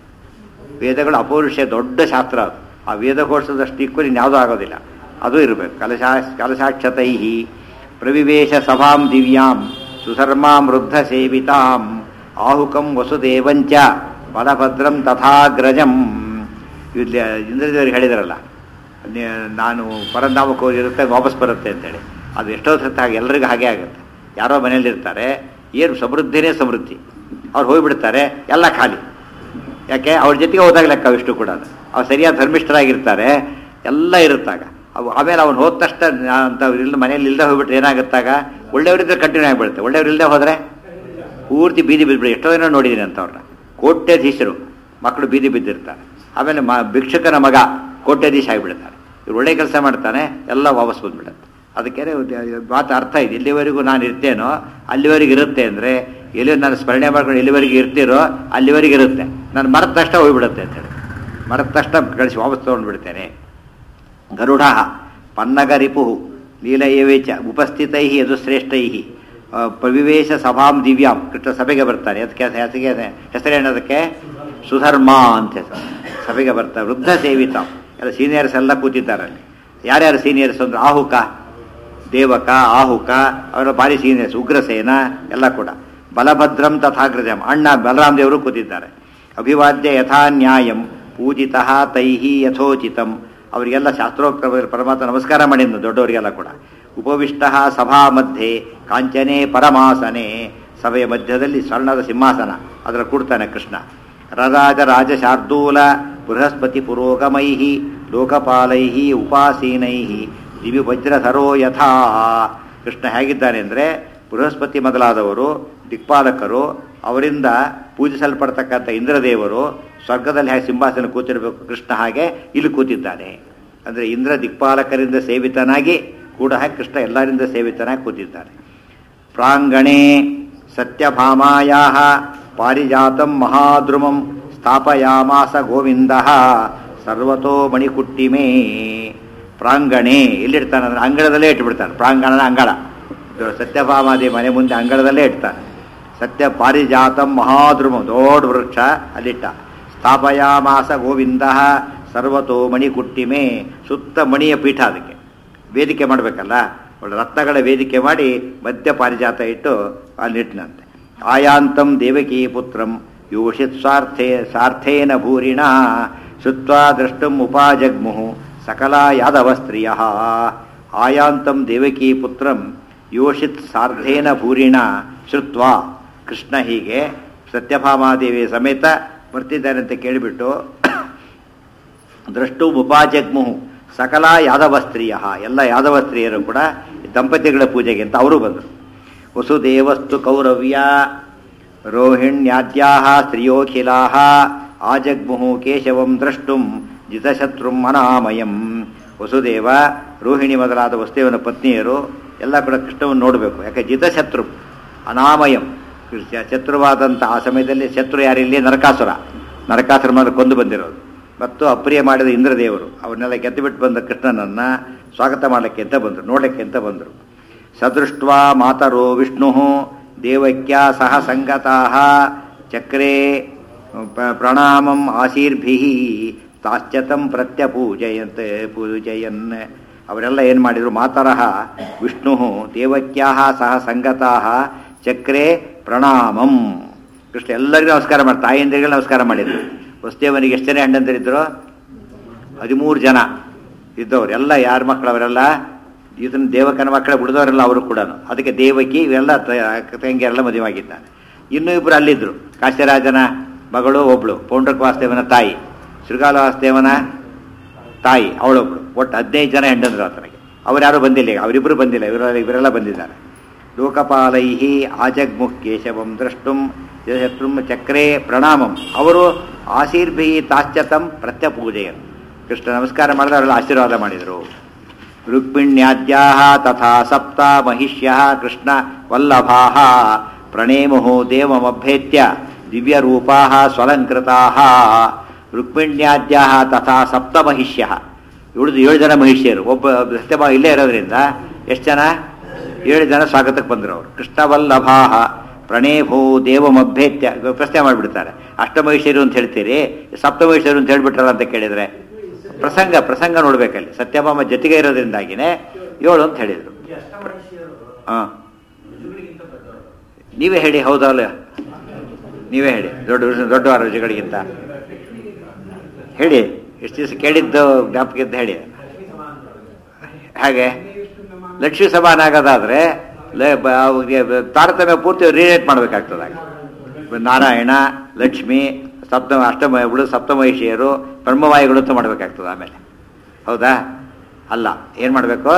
ವೇದಗಳು ಅಪೌರುಷ ದೊಡ್ಡ ಶಾಸ್ತ್ರ ಅದು ಆ ವೇದಘೋಷದಷ್ಟು ಈಕ್ವಲ್ ಇನ್ಯಾವುದೂ ಆಗೋದಿಲ್ಲ ಅದು ಇರಬೇಕು ಕಲಶಾ ಕಲಶಾಕ್ಷತೈ ಪ್ರವಿವೇಶ ಸಭಾಂ ದಿವ್ಯಾಂ ಸುಧರ್ಮಾಂ ವೃದ್ಧ ಸೇವಿತಾಂ ಆಹುಕಂ ವಸುದೇವಂಚ ಬಲಭದ್ರಂ ತಥಾಗ್ರಜಂ ಇಲ್ಲಿ ಇಂದ್ರದೇವರಿಗೆ ಹೇಳಿದಾರಲ್ಲ ನೆ- ನಾನು ಪರಂಧಾಮಕ್ಕೆ ಹೋಗಿರುತ್ತೆ ವಾಪಸ್ ಬರುತ್ತೆ ಅಂತೇಳಿ ಅದು ಎಷ್ಟೋ ಸತ್ತ ಹಾಗೆ ಎಲ್ರಿಗೂ ಹಾಗೆ ಆಗುತ್ತೆ ಯಾರೋ ಮನೇಲಿ ಇರ್ತಾರೆ ಏನು ಸಮೃದ್ಧಿನೇ ಸಮೃದ್ಧಿ ಅವ್ರು ಹೋಗ್ಬಿಡ್ತಾರೆ ಎಲ್ಲ ಖಾಲಿ ಯಾಕೆ ಅವ್ರ ಜೊತೆಗೆ ಹೋದಾಗ ಲೆಕ್ಕ ಅವಿಷ್ಟು ಕೂಡ ಅವ್ರು ಸರಿಯಾದ ಧರ್ಮಿಷ್ಠರಾಗಿರ್ತಾರೆ ಎಲ್ಲ ಇರುತ್ತಾಗ ಅವು ಆಮೇಲೆ ಅವ್ನು ಹೋದ ತಕ್ಷಣ ನಾ- ಅಂತ ಇಲ್ಲ ಮನೇಲಿ ಇಲ್ಲದೆ ಹೋಗ್ಬಿಟ್ರೆ ಏನಾಗುತ್ತಾಗ ಒಳ್ಳೆಯವರಿದ್ರೆ ಕಂಟಿನ್ಯೂ ಆಗಿಬಿಡುತ್ತೆ ಒಳ್ಳೆಯವ್ರು ಇಲ್ಲದೆ ಹೋದರೆ ಪೂರ್ತಿ ಬೀದಿ ಬಿದ್ದುಬಿಡಿ ಎಷ್ಟೋ ಜನ ನೋಡಿದ್ದೀನಿ ಅಂತವ್ರನ್ನ ಕೋಟ್ಯಾಧೀಶರು ಮಕ್ಕಳು ಬೀದಿ ಬಿದ್ದಿರ್ತಾರೆ ಆಮೇಲೆ ಮ ಭಿಕ್ಷುಕನ ಮಗ ಕೋಟ್ಯಾಧೀಶ ಆಗಿಬಿಡ್ತಾರೆ ಇವ್ರು ಒಳ್ಳೆ ಕೆಲಸ ಮಾಡ್ತಾನೆ ಎಲ್ಲ ವಾಪಸ್ ಬಂದ್ಬಿಡುತ್ತೆ ಅದಕ್ಕೆ ಮಾತು ಅರ್ಥ ಇದೆ ಎಲ್ಲಿವರೆಗೂ ನಾನು ಇರ್ತೇನೋ ಅಲ್ಲಿವರೆಗೆ ಇರುತ್ತೆ ಅಂದರೆ ಎಲ್ಲಿ ನಾನು ಸ್ಮರಣೆ ಮಾಡ್ಕೊಂಡು ಎಲ್ಲಿವರೆಗೆ ಇರ್ತೀರೋ ಅಲ್ಲಿವರೆಗೆ ಇರುತ್ತೆ ನಾನು ಮರದ ತಕ್ಷಣ ಹೋಗ್ಬಿಡುತ್ತೆ ಅಂತೇಳಿ ಮರದ ತಕ್ಷಣ ಕಳಿಸಿ ವಾಪಸ್ ತೊಗೊಂಡ್ಬಿಡ್ತೇನೆ ಗರುಡ ಪನ್ನಗರಿಪು ಲೀಲಯೇವೇಚ ಉಪಸ್ಥಿತೈ ಯದು ಶ್ರೇಷ್ಠೈ ಪ್ರವಿವೇಶ ಸಭಾಂ ದಿವ್ಯಾಂ ಕೃಷ್ಣ ಸಭೆಗೆ ಬರ್ತಾನೆ ಅದಕ್ಕೆ ಹೆಸರಿಗೆ ಹೆಸರೇನದಕ್ಕೆ ಸುಧರ್ಮ ಅಂತ ಹೆಸರು ಸಭೆಗೆ ಬರ್ತಾರೆ ವೃದ್ಧ ಸೇವಿತಾಂ ಎಲ್ಲ ಸೀನಿಯರ್ಸ್ ಎಲ್ಲ ಕೂತಿದ್ದಾರೆ ಅಲ್ಲಿ ಯಾರ್ಯಾರು ಸೀನಿಯರ್ಸ್ ಅಂದ್ರೆ ಆಹುಕ ದೇವಕ ಆಹುಕ ಅವರ ಭಾರಿ ಸೀನಿಯರ್ಸ್ ಉಗ್ರಸೇನ ಎಲ್ಲ ಕೂಡ ಬಲಭದ್ರಂ ತಥಾಗ್ರಜಂ ಅಣ್ಣ ಬಲರಾಮ್ ದೇವರು ಕೂತಿದ್ದಾರೆ ಅಭಿವಾದ್ಯ ಯಥಾ ನ್ಯಾಯಂ ಪೂಜಿತ ತೈಹಿ ಯಥೋಚಿತಂ ಅವರಿಗೆಲ್ಲ ಶಾಸ್ತ್ರೋಕ್ತ ಪರಮಾತ್ಮ ನಮಸ್ಕಾರ ಮಾಡಿದ್ದು ದೊಡ್ಡವರಿಗೆಲ್ಲ ಕೂಡ ಉಪವಿಷ್ಟ ಸಭಾ ಮಧ್ಯೆ ಕಾಂಚನೆ ಪರಮಾಸನೆ ಸಭೆಯ ಮಧ್ಯದಲ್ಲಿ ಸ್ವರ್ಣದ ಸಿಂಹಾಸನ ಅದರ ಕೂಡ್ತಾನೆ ಕೃಷ್ಣ ರರಾಜ ರಾಜ ಶಾರ್ದೂಲ ಬೃಹಸ್ಪತಿ ಪುರೋಗಮೈ ಲೋಕಪಾಲೈ ಉಪಾಸೀನೈ ದಿವಿ ವಜ್ರಧರೋ ಯಥಾ ಕೃಷ್ಣ ಹೇಗಿದ್ದಾನೆ ಅಂದರೆ ಬೃಹಸ್ಪತಿ ಮೊದಲಾದವರು ದಿಕ್ಪಾಲಕರು ಅವರಿಂದ ಪೂಜಿಸಲ್ಪಡ್ತಕ್ಕಂಥ ಇಂದ್ರದೇವರು ಸ್ವರ್ಗದಲ್ಲಿ ಹೇಗೆ ಸಿಂಹಾಸನ ಕೂತಿರಬೇಕು ಕೃಷ್ಣ ಹಾಗೆ ಇಲ್ಲಿ ಕೂತಿದ್ದಾನೆ ಅಂದರೆ ಇಂದ್ರ ದಿಕ್ಪಾಲಕರಿಂದ ಸೇವಿತನಾಗಿ ಕೂಡ ಹಾಗೆ ಕೃಷ್ಣ ಎಲ್ಲರಿಂದ ಸೇವಿತನಾಗಿ ಕೂತಿದ್ದಾನೆ ಪ್ರಾಂಗಣೆ ಸತ್ಯಭಾಮಾಯಾ ಪಾರಿಜಾತಂ ಮಹಾದ್ರುಮಂ ಸ್ಥಾಪಯಾಮಾಸ ಗೋವಿಂದ ಸರ್ವತೋ ಮಣಿಕುಟ್ಟಿಮೇ ಪ್ರಾಂಗಣೆ ಎಲ್ಲಿಡ್ತಾನೆ ಅಂದ್ರೆ ಅಂಗಳದಲ್ಲೇ ಇಟ್ಬಿಡ್ತಾನೆ ಪ್ರಾಂಗಣನ ಅಂಗಳ ಇದು ಸತ್ಯಭಾಮಾದಿ ಮನೆ ಮುಂದೆ ಅಂಗಳದಲ್ಲೇ ಇಡ್ತಾನೆ ಸತ್ಯ ಪಾರಿಜಾತಂ ಮಹಾದ್ರುಮ ದೊಡ್ಡ ವೃಕ್ಷ ಅಲ್ಲಿಟ್ಟ ಸ್ಥಾಪಯಾಮಾಸ ಗೋವಿಂದ ಸರ್ವತೋ ಮಣಿ ಕುಟ್ಟಿಮೆ ಸುತ್ತ ಮಣಿಯ ಪೀಠ ಅದಕ್ಕೆ ವೇದಿಕೆ ಮಾಡಬೇಕಲ್ಲ ಒಳ್ಳೆ ರತ್ನಗಳ ವೇದಿಕೆ ಮಾಡಿ ಮಧ್ಯ ಪಾರಿಜಾತ ಇಟ್ಟು ಅಲ್ಲಿಟ್ಟನಂತೆ ಆಯಾಂತಂ ದೇವಕೀ ಪುತ್ರಂ ಯೋಷಿತ್ ಸ್ವಾರ್ಥೇ ಸಾರ್ಥೇನ ಭೂರಿಣ ಶುತ್ವಾ ದ್ರಷ್ಟುಂ ಉಪಾಜಗ್ಮುಹು ಸಕಲ ಯಾದವ ಸ್ತ್ರೀಯ ಆಯಾಂತಂ ದೇವಕೀ ಪುತ್ರಂ ಯೋಷಿತ್ ಸಾರ್ಧೇನ ಭೂರಿಣ ಶ್ರುತ್ವಾ ಕೃಷ್ಣ ಹೀಗೆ ಸತ್ಯಭಾಮಾದೇವಿ ಸಮೇತ ಬರ್ತಿದ್ದಾನೆ ಅಂತ ಕೇಳಿಬಿಟ್ಟು ದ್ರಷ್ಟು ಉಪಾಜಗ್ಮುಹು ಸಕಲ ಯಾದವ ಸ್ತ್ರೀಯ ಎಲ್ಲ ಯಾದವ ಸ್ತ್ರೀಯರು ಕೂಡ ದಂಪತಿಗಳ ಪೂಜೆಗೆ ಅಂತ ಅವರು ಬಂದರು ವಸುದೇವಸ್ತು ಕೌರವ್ಯ ರೋಹಿಣ್ಯಾದ್ಯಾ ಸ್ತ್ರಿಯೋಖಿಲಾ ಆಜಗ್ಮುಹು ಕೇಶವಂ ದ್ರಷ್ಟುಂ ಜಿತಶತ್ರುಂ ಅನಾಮಯಂ ವಸುದೇವ ರೋಹಿಣಿ ಮೊದಲಾದ ವಸುದೇವನ ಪತ್ನಿಯರು ಎಲ್ಲ ಕೂಡ ಕೃಷ್ಣವನ್ನು ನೋಡಬೇಕು ಯಾಕೆ ಜಿತಶತ್ರು ಅನಾಮಯಂ ಕೃಷ್ಣ ಶತ್ರುವಾದಂಥ ಆ ಸಮಯದಲ್ಲಿ ಶತ್ರು ಯಾರಿಲ್ಲಿ ನರಕಾಸುರ ನರಕಾಸುರ ಮೇಲೆ ಕೊಂದು ಬಂದಿರೋದು ಮತ್ತು ಅಪ್ರಿಯ ಮಾಡಿದ ಇಂದ್ರದೇವರು ಅವನ್ನೆಲ್ಲ ಗೆದ್ದು ಬಿಟ್ಟು ಬಂದ ಕೃಷ್ಣನನ್ನು ಸ್ವಾಗತ ಮಾಡಲಿಕ್ಕೆ ಅಂತ ಬಂದರು ನೋಡಲಿಕ್ಕೆ ಅಂತ ಬಂದರು ಸದೃಷ್ಟ್ವಾ ಮಾತರೋ ವಿಷ್ಣು ದೇವಕ್ಯ ಸಹ ಸಂಗತಾ ಚಕ್ರೇ ಪ- ಪ್ರಣಾಮಂ ಆಶೀರ್ಭಿ ತಾಶ್ಚತಂ ಪ್ರತ್ಯಪೂಜಯಂತೆ ಪೂಜಯನ್ ಅವರೆಲ್ಲ ಏನು ಮಾಡಿದರು ಮಾತರಹ ವಿಷ್ಣು ದೇವಕ್ಯಾ ಸಹ ಸಂಗತಾ ಚಕ್ರೇ ಪ್ರಣಾಮಂ ಕೃಷ್ಣ ಎಲ್ಲರಿಗೂ ನಮಸ್ಕಾರ ಮಾಡಿ ತಾಯಿಯಂದಿರಿಗೆ ನಮಸ್ಕಾರ ಮಾಡಿದ್ರು ವಸುದೇವನಿಗೆ ಎಷ್ಟು ಜನ ಹೆಂಡಂತರಿದ್ರು ಹದಿಮೂರು ಜನ ಇದ್ದವ್ರು ಎಲ್ಲ ಯಾರ ಮಕ್ಕಳು ಅವರೆಲ್ಲ ಇದನ್ನ ದೇವಕನ ಮಕ್ಕಳ ಬಿಡಿದವರೆಲ್ಲ ಅವರು ಕೂಡ ಅದಕ್ಕೆ ದೇವಕಿ ಇವೆಲ್ಲ ತ- ತಂಗಿಯರೆಲ್ಲ ಮದುವೆ ಆಗಿದ್ದಾನೆ ಇನ್ನೂ ಇಬ್ಬರು ಅಲ್ಲಿದ್ದರು ಕಾಶ್ಯರಾಜನ ಮಗಳು ಒಬ್ಳು ಪೌಂಡ್ರಕ ವಾಸುದೇವನ ತಾಯಿ ಶೃಗಾಲ ವಾಸುದೇವನ ತಾಯಿ ಅವಳೊಬ್ಳು ಒಟ್ಟು ಹದಿನೈದು ಜನ ಹೆಂಡಂದ್ರು ಆತನಿಗೆ ಅವ್ರು ಯಾರು ಬಂದಿಲ್ಲ ಈಗ ಅವರಿಬ್ಬರು ಬಂದಿಲ್ಲ ಇವರೆಲ್ಲ ಇವರೆಲ್ಲ ಬಂದಿದ್ದಾರೆ ಲೋಕಪಾಲೈ ಆಜಗ್ಮುಖ್ ಕೇಶವಂ ದ್ರಷ್ಟುಂ ಶತ್ರುಂ ಚಕ್ರೇ ಪ್ರಣಾಮಂ ಅವರು ಆಶೀರ್ಭಿ ತಾಶ್ಚತಂ ಪ್ರತ್ಯಪೂಜೆಯರು ಕೃಷ್ಣ ನಮಸ್ಕಾರ ಮಾಡಿದ್ರೆ ಅವರೆಲ್ಲ ಆಶೀರ್ವಾದ ಮಾಡಿದರು ರುಕ್ಮಿಣ್ಯಾದ್ಯಾ ತಥಾ ಸಪ್ತ ಮಹಿಷ್ಯ ಕೃಷ್ಣ ವಲ್ಲಭಾ ಪ್ರಣೇಮು ದೇವಮಭ್ಯೇತ್ಯ ದಿವ್ಯರೂಪಾ ಸ್ವಲಂಕೃತಾ ರುಕ್ಮಿಣ್ಯಾದ್ಯಾ ತಥಾ ಸಪ್ತ ಮಹಿಷ್ಯ ಉಳಿದು ಏಳು ಜನ ಮಹಿಷ್ಯರು ಒಬ್ಬ ಸತ್ಯಭಾ ಇಲ್ಲೇ ಇರೋದ್ರಿಂದ ಎಷ್ಟು ಜನ ಏಳು ಜನ ಸ್ವಾಗತಕ್ಕೆ ಬಂದರು ಅವರು ಕೃಷ್ಣವಲ್ಲಭಾ ಪ್ರಣೇಭೋ ದೇವಮಭ್ಯೇತ್ಯ ಇವಾಗ ಪ್ರಶ್ನೆ ಮಾಡಿಬಿಡ್ತಾರೆ ಅಷ್ಟಮಹಿಷರು ಅಂತ ಹೇಳ್ತೀರಿ ಸಪ್ತಮಹಿಷರು ಅಂತ ಹೇಳ್ಬಿಟ್ರಲ್ಲ ಅಂತ ಕೇಳಿದರೆ ಪ್ರಸಂಗ ಪ್ರಸಂಗ ನೋಡ್ಬೇಕಲ್ಲಿ ಸತ್ಯಭಾಮ ಜೊತೆಗೆ ಇರೋದ್ರಿಂದಾಗಿನೇ ಏಳು ಅಂತ ಹೇಳಿದರು ಹಾಂ ನೀವೇ ಹೇಳಿ ಹೌದಲ್ಲ ನೀವೇ ಹೇಳಿ ದೊಡ್ಡ ದೊಡ್ಡ ರುಚಿಗಳಿಗಿಂತ ಹೇಳಿ ಎಷ್ಟು ದಿವಸ ಕೇಳಿದ್ದು ಜ್ಞಾಪಕ ಇದ್ದು ಹೇಳಿ ಹಾಗೆ ಲಕ್ಷ್ಮಿ ಸಮಾನ ಆಗೋದಾದ್ರೆ ಲ- ಬ- ಅವ್ರಿಗೆ ಬ- ತಾರತಮ್ಯ ಪೂರ್ತಿ ರಿಲೇಟ್ ಮಾಡಬೇಕಾಗ್ತದೆ ಆಗ ನಾರಾಯಣ ಲಕ್ಷ್ಮಿ ಸಪ್ತಮ ಅಷ್ಟಮಗಳು ಸಪ್ತಮಹಿಷಿಯರು ಬ್ರಹ್ಮವಾಯುಗಳು ಅಂತ ಮಾಡಬೇಕಾಗ್ತದೆ ಆಮೇಲೆ ಹೌದಾ ಅಲ್ಲ ಏನು ಮಾಡಬೇಕು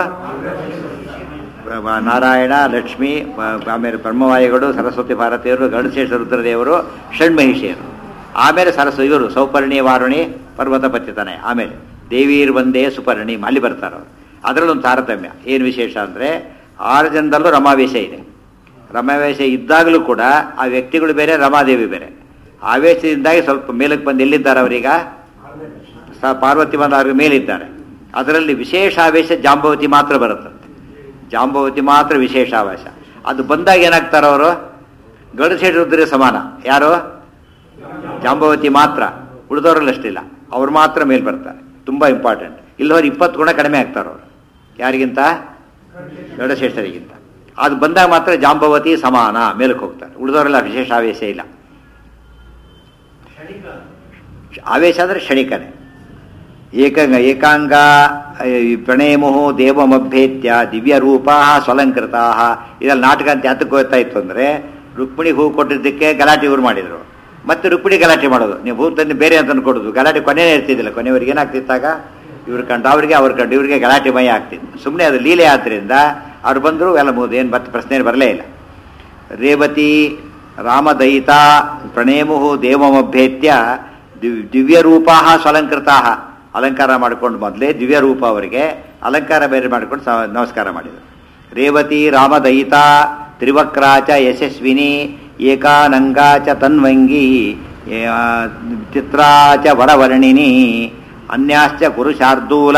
ನಾರಾಯಣ ಲಕ್ಷ್ಮಿ ಬ- ಆಮೇಲೆ ಬ್ರಹ್ಮವಾಯುಗಳು ಸರಸ್ವತಿ ಭಾರತೀಯರು ಗಣಶೇಷ ರುದ್ರದೇವರು ಷಣ್ಮಹಿಷಿಯರು ಆಮೇಲೆ ಸರಸ್ವ ಇವರು ಸೌಪರ್ಣಿ ವಾರುಣಿ ಪರ್ವತ ಪತ್ತಿತಾನೆ ಆಮೇಲೆ ದೇವೀರ್ ಒಂದೇ ಸುಪರ್ಣಿ ಅಲ್ಲಿ ಬರ್ತಾರೆ ಅವರು ಅದರಲ್ಲೊಂದು ತಾರತಮ್ಯ ಏನು ವಿಶೇಷ ಅಂದರೆ ಆರು ಜನದಲ್ಲೂ ರಮಾವೇಶ ಇದೆ ರಮಾವೇಶ ಇದ್ದಾಗಲೂ ಕೂಡ ಆ ವ್ಯಕ್ತಿಗಳು ಬೇರೆ ರಮಾದೇವಿ ಬೇರೆ ಆವೇಶದಿಂದಾಗಿ ಸ್ವಲ್ಪ ಮೇಲಕ್ಕೆ ಬಂದು ಎಲ್ಲಿದ್ದಾರೆ ಅವರೀಗ ಸ ಪಾರ್ವತಿ ಬಂದ ಅವ್ರಿಗೆ ಮೇಲಿದ್ದಾರೆ ಅದರಲ್ಲಿ ವಿಶೇಷ ಆವೇಶ ಜಾಂಬವತಿ ಮಾತ್ರ ಬರುತ್ತಂತೆ ಜಾಂಬವತಿ ಮಾತ್ರ ವಿಶೇಷ ಆವೇಶ ಅದು ಬಂದಾಗ ಏನಾಗ್ತಾರೆ ಅವರು ಗಡಸೇಟರುದ್ರೆ ಸಮಾನ ಯಾರು ಜಾಂಬವತಿ ಮಾತ್ರ ಉಳಿದವರಲ್ಲಿ ಅಷ್ಟಿಲ್ಲ ಅವ್ರು ಮಾತ್ರ ಮೇಲ್ ಬರ್ತಾರೆ ತುಂಬ ಇಂಪಾರ್ಟೆಂಟ್ ಇಲ್ಲವ್ರು ಇಪ್ಪತ್ತು ಗುಣ ಕಡಿಮೆ ಆಗ್ತಾರೆ ಅವರು ಯಾರಿಗಿಂತ ಗಡಶ್ರೇಷ್ಠರಿಗಿಂತ ಅದು ಬಂದಾಗ ಮಾತ್ರ ಜಾಂಬವತಿ ಸಮಾನ ಮೇಲಕ್ಕೆ ಹೋಗ್ತಾರೆ ಉಳಿದವರೆಲ್ಲ ವಿಶೇಷ ಆವೇಶ ಇಲ್ಲ ಆವೇಶ ಅಂದರೆ ಕ್ಷಣಿಕನೇ ಏಕಂಗ ಏಕಾಂಗ ಪ್ರಣೇಮು ದೇವಮಭ್ಯೇತ್ಯ ದಿವ್ಯ ರೂಪ ಸ್ವಲಂಕೃತ ಇದೆಲ್ಲ ನಾಟಕ ಅಂತ ಯಾತಕ್ಕೆ ಹೋಗ್ತಾ ಇತ್ತು ಅಂದರೆ ರುಕ್ಮಿಣಿ ಹೂ ಕೊಟ್ಟಿದ್ದಕ್ಕೆ ಗಲಾಟೆ ಇವ್ರು ಮಾಡಿದರು ಮತ್ತೆ ರುಕ್ಮಿಣಿ ಗಲಾಟೆ ಮಾಡೋದು ನೀವು ಹೂ ತಂದು ಬೇರೆ ಅಂತ ಕೊಡೋದು ಗಲಾಟೆ ಕೊನೆಯೇ ಇರ್ತಿದ್ದಿಲ್ಲ ಕೊನೆಯವರಿಗೆ ಏನಾಗ್ತಿತ್ತಾಗ ಇವ್ರು ಕಂಡು ಅವ್ರಿಗೆ ಅವ್ರ ಕಂಡು ಇವ್ರಿಗೆ ಗಲಾಟೆ ಮಯ ಆಗ್ತಿತ್ತು ಸುಮ್ಮನೆ ಅದು ಲೀಲೆ ಆದ್ದರಿಂದ ಅವ್ರು ಬಂದರು ಎಲ್ಲ ಮುಗಿದು ಏನು ಮತ್ತೆ ಪ್ರಶ್ನೆ ಬರಲೇ ಇಲ್ಲ ರೇವತಿ ರಾಮದಯಿತ ಪ್ರಣೇಮು ದೇವಮಭ್ಯೇತ್ಯ ದಿವ್ ದಿವ್ಯರೂಪಾ ಸ್ವಲಂಕೃತಾ ಅಲಂಕಾರ ಮಾಡಿಕೊಂಡು ಮೊದಲೇ ದಿವ್ಯರೂಪ ಅವರಿಗೆ ಅಲಂಕಾರ ಬೇರೆ ಮಾಡಿಕೊಂಡು ಸ- ನಮಸ್ಕಾರ ಮಾಡಿದರು ರೇವತಿ ರಾಮದಯಿತ ತ್ರಿವಕ್ರಾಚ ಯಶಸ್ವಿನಿ ಏಕಾನಂಗಾಚ ತನ್ವಂಗಿ ಆ, ಚಿತ್ರಾಚ ವರವರ್ಣಿನಿ ಅನ್ಯಾಶ್ಚ ಕುರುಶಾರ್ದೂಲ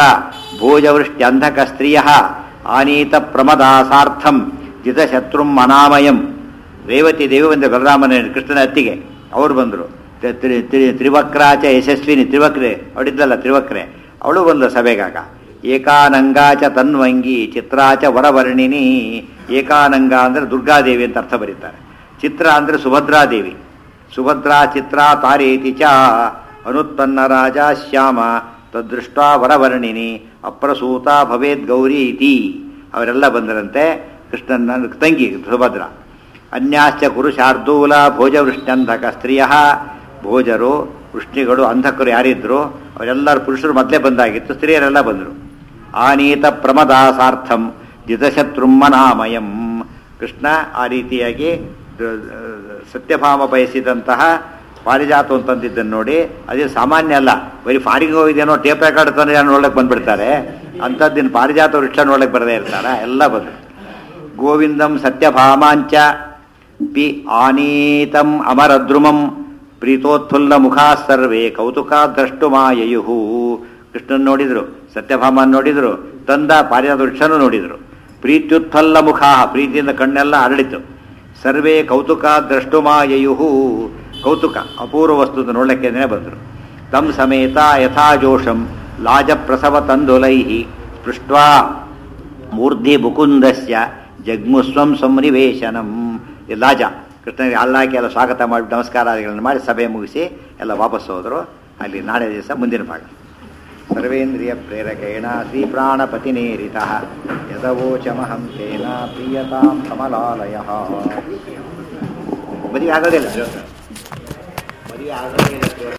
ಭೋಜವೃಷ್ಟ್ಯಂಧಕ ಸ್ತ್ರಿಯ ಆನೀತ ಪ್ರಮದಾಸಾರ್ಥಂ ಜಿತಶತ್ರುಂ ಅನಾಮಯಂ ರೇವತಿ ದೇವಿ ಬಂದ ಬಲರಾಮನ ಕೃಷ್ಣನ ಅತ್ತಿಗೆ ಅವ್ರು ಬಂದರು ತ್ರಿವಕ್ರಾಚ ಯಶಸ್ವಿನಿ ತ್ರಿವಕ್ರೆ ಅವಳಿದ್ದಲ್ಲ ತ್ರಿವಕ್ರೆ ಅವಳು ಬಂದ ಸಭೆಗಾಗ ಏಕಾನಂಗಾಚ ತನ್ವಂಗಿ ಚಿತ್ರಾಚ ವರವರ್ಣಿನಿ ಏಕಾನಂಗ ಅಂದರೆ ದುರ್ಗಾದೇವಿ ಅಂತ ಅರ್ಥ ಬರೀತಾರೆ ಚಿತ್ರ ಅಂದರೆ ಸುಭದ್ರಾದೇವಿ ಸುಭದ್ರಾ ಚಿತ್ರ ತಾರೇತಿ ಚ ಅನುತ್ಪನ್ನ ರಾಜ ಶ್ಯಾಮ ತದೃಷ್ಟ ವರವರ್ಣಿನಿ ಅಪ್ರಸೂತ ಭವೇದ್ ಗೌರಿ ಇತಿ ಅವರೆಲ್ಲ ಬಂದರಂತೆ ಕೃಷ್ಣನ ತಂಗಿ ಸುಭದ್ರ ಅನ್ಯಾಶ್ಚ ಕುರು ಶಾರ್ದೂಲ ಭೋಜವೃಷ್ಟ್ಯಂಧಕ ಸ್ತ್ರೀಯ ಭೋಜರು ವೃಷ್ಣಿಗಳು ಅಂಧಕರು ಯಾರಿದ್ರು ಅವರೆಲ್ಲರೂ ಪುರುಷರು ಮೊದಲೇ ಬಂದಾಗಿತ್ತು ಸ್ತ್ರೀಯರೆಲ್ಲ ಬಂದರು ಆನೀತ ಪ್ರಮದಾಸಾರ್ಥಂ ಜಿತಶತ್ರುಮ್ಮನಾಮಯಂ ಕೃಷ್ಣ ಆ ರೀತಿಯಾಗಿ ದ- ದ- ಸತ್ಯಭಾಮ ಬಯಸಿದಂತಹ ಪಾರಿಜಾತ ಅಂತಂದಿದ್ದನ್ನು ನೋಡಿ ಅದೇ ಸಾಮಾನ್ಯ ಅಲ್ಲ ಬರೀ ಫಾರಿಗೆ ಹೋಗಿದೇನೋ ಟೇಪ್ ರೆಕಾರ್ಡ್ ತಂದ್ರೆ ಯಾರು ನೋಡಕ್ಕೆ ಬಂದ್ಬಿಡ್ತಾರೆ ಅಂಥದ್ದಿನ ಪಾರಿಜಾತ ವೃಕ್ಷ ನೋಡಕ್ಕೆ ಬರದೇ ಇರ್ತಾರ ಎಲ್ಲ ಬಂದರು ಗೋವಿಂದಂ ಸತ್ಯಭಾಮಾಂಚ ಪಿ ಆನೀತಂ ಅಮರದ್ರುಮಂ ಪ್ರೀತೋತ್ಫುಲ್ಲ ಮುಖಾ ಸರ್ವೇ ಕೌತುಕ ದ್ರಷ್ಟುಮಾಯಯು ಕೃಷ್ಣನ್ ನೋಡಿದ್ರು ಸತ್ಯಭಾಮನ್ ನೋಡಿದ್ರು ತಂದ ಪಾರಿಜಾತ ವೃಕ್ಷನೂ ನೋಡಿದ್ರು ಪ್ರೀತ್ಯುತ್ಫಲ್ಲ ಮುಖಾ ಪ್ರೀತಿಯಿಂದ ಕಣ್ಣೆಲ್ಲ ಅರಳಿತು ಸರ್ವೇ ಕೌತುಕ ದ್ರಷ್ಟುಮಾಯಯು ಕೌತುಕ ಅಪೂರ್ವ ವಸ್ತು ನೋಡಲಿಕ್ಕೆ ಬಂದರು ತಂ ಸಮೇತ ಯಥಾಜೋಷಂ ಲಾಜ ಪ್ರಸವ ತಂದುಲೈ ಸ್ಪೃಷ್ಟ್ವಾ ಮೂರ್ಧಿ ಮುಕುಂದಸ್ಯ ಜಗ್ಮುಸ್ವಂ ಸಂನಿವೇಶನಂ ಈ ಲಾಜ ಕೃಷ್ಣನಿಗೆ ಅಲ್ಲಾಕಿ ಎಲ್ಲ ಸ್ವಾಗತ ಮಾಡಿ ನಮಸ್ಕಾರಾದಿಗಳನ್ನು ಮಾಡಿ ಸಭೆ ಮುಗಿಸಿ ಎಲ್ಲ ವಾಪಸ್ ಹೋದರು ಅಲ್ಲಿ ನಾಳೆ ದಿವಸ ಮುಂದಿನ ಭಾಗ ಸರ್ವೇಂದ್ರಿಯ ಪ್ರೇರಕೇಣ ಶ್ರೀ ಪ್ರಾಣಪತಿನೇರಿತ ಯದವೋಚಮಹಂ ತೇನ ಪ್ರಿಯತಾಂ ಕಮಲಾಲಯ ಮದುವೆ ಆಗೋದಿಲ್ಲ ಮದುವೆ ಆಗೋದಿಲ್ಲ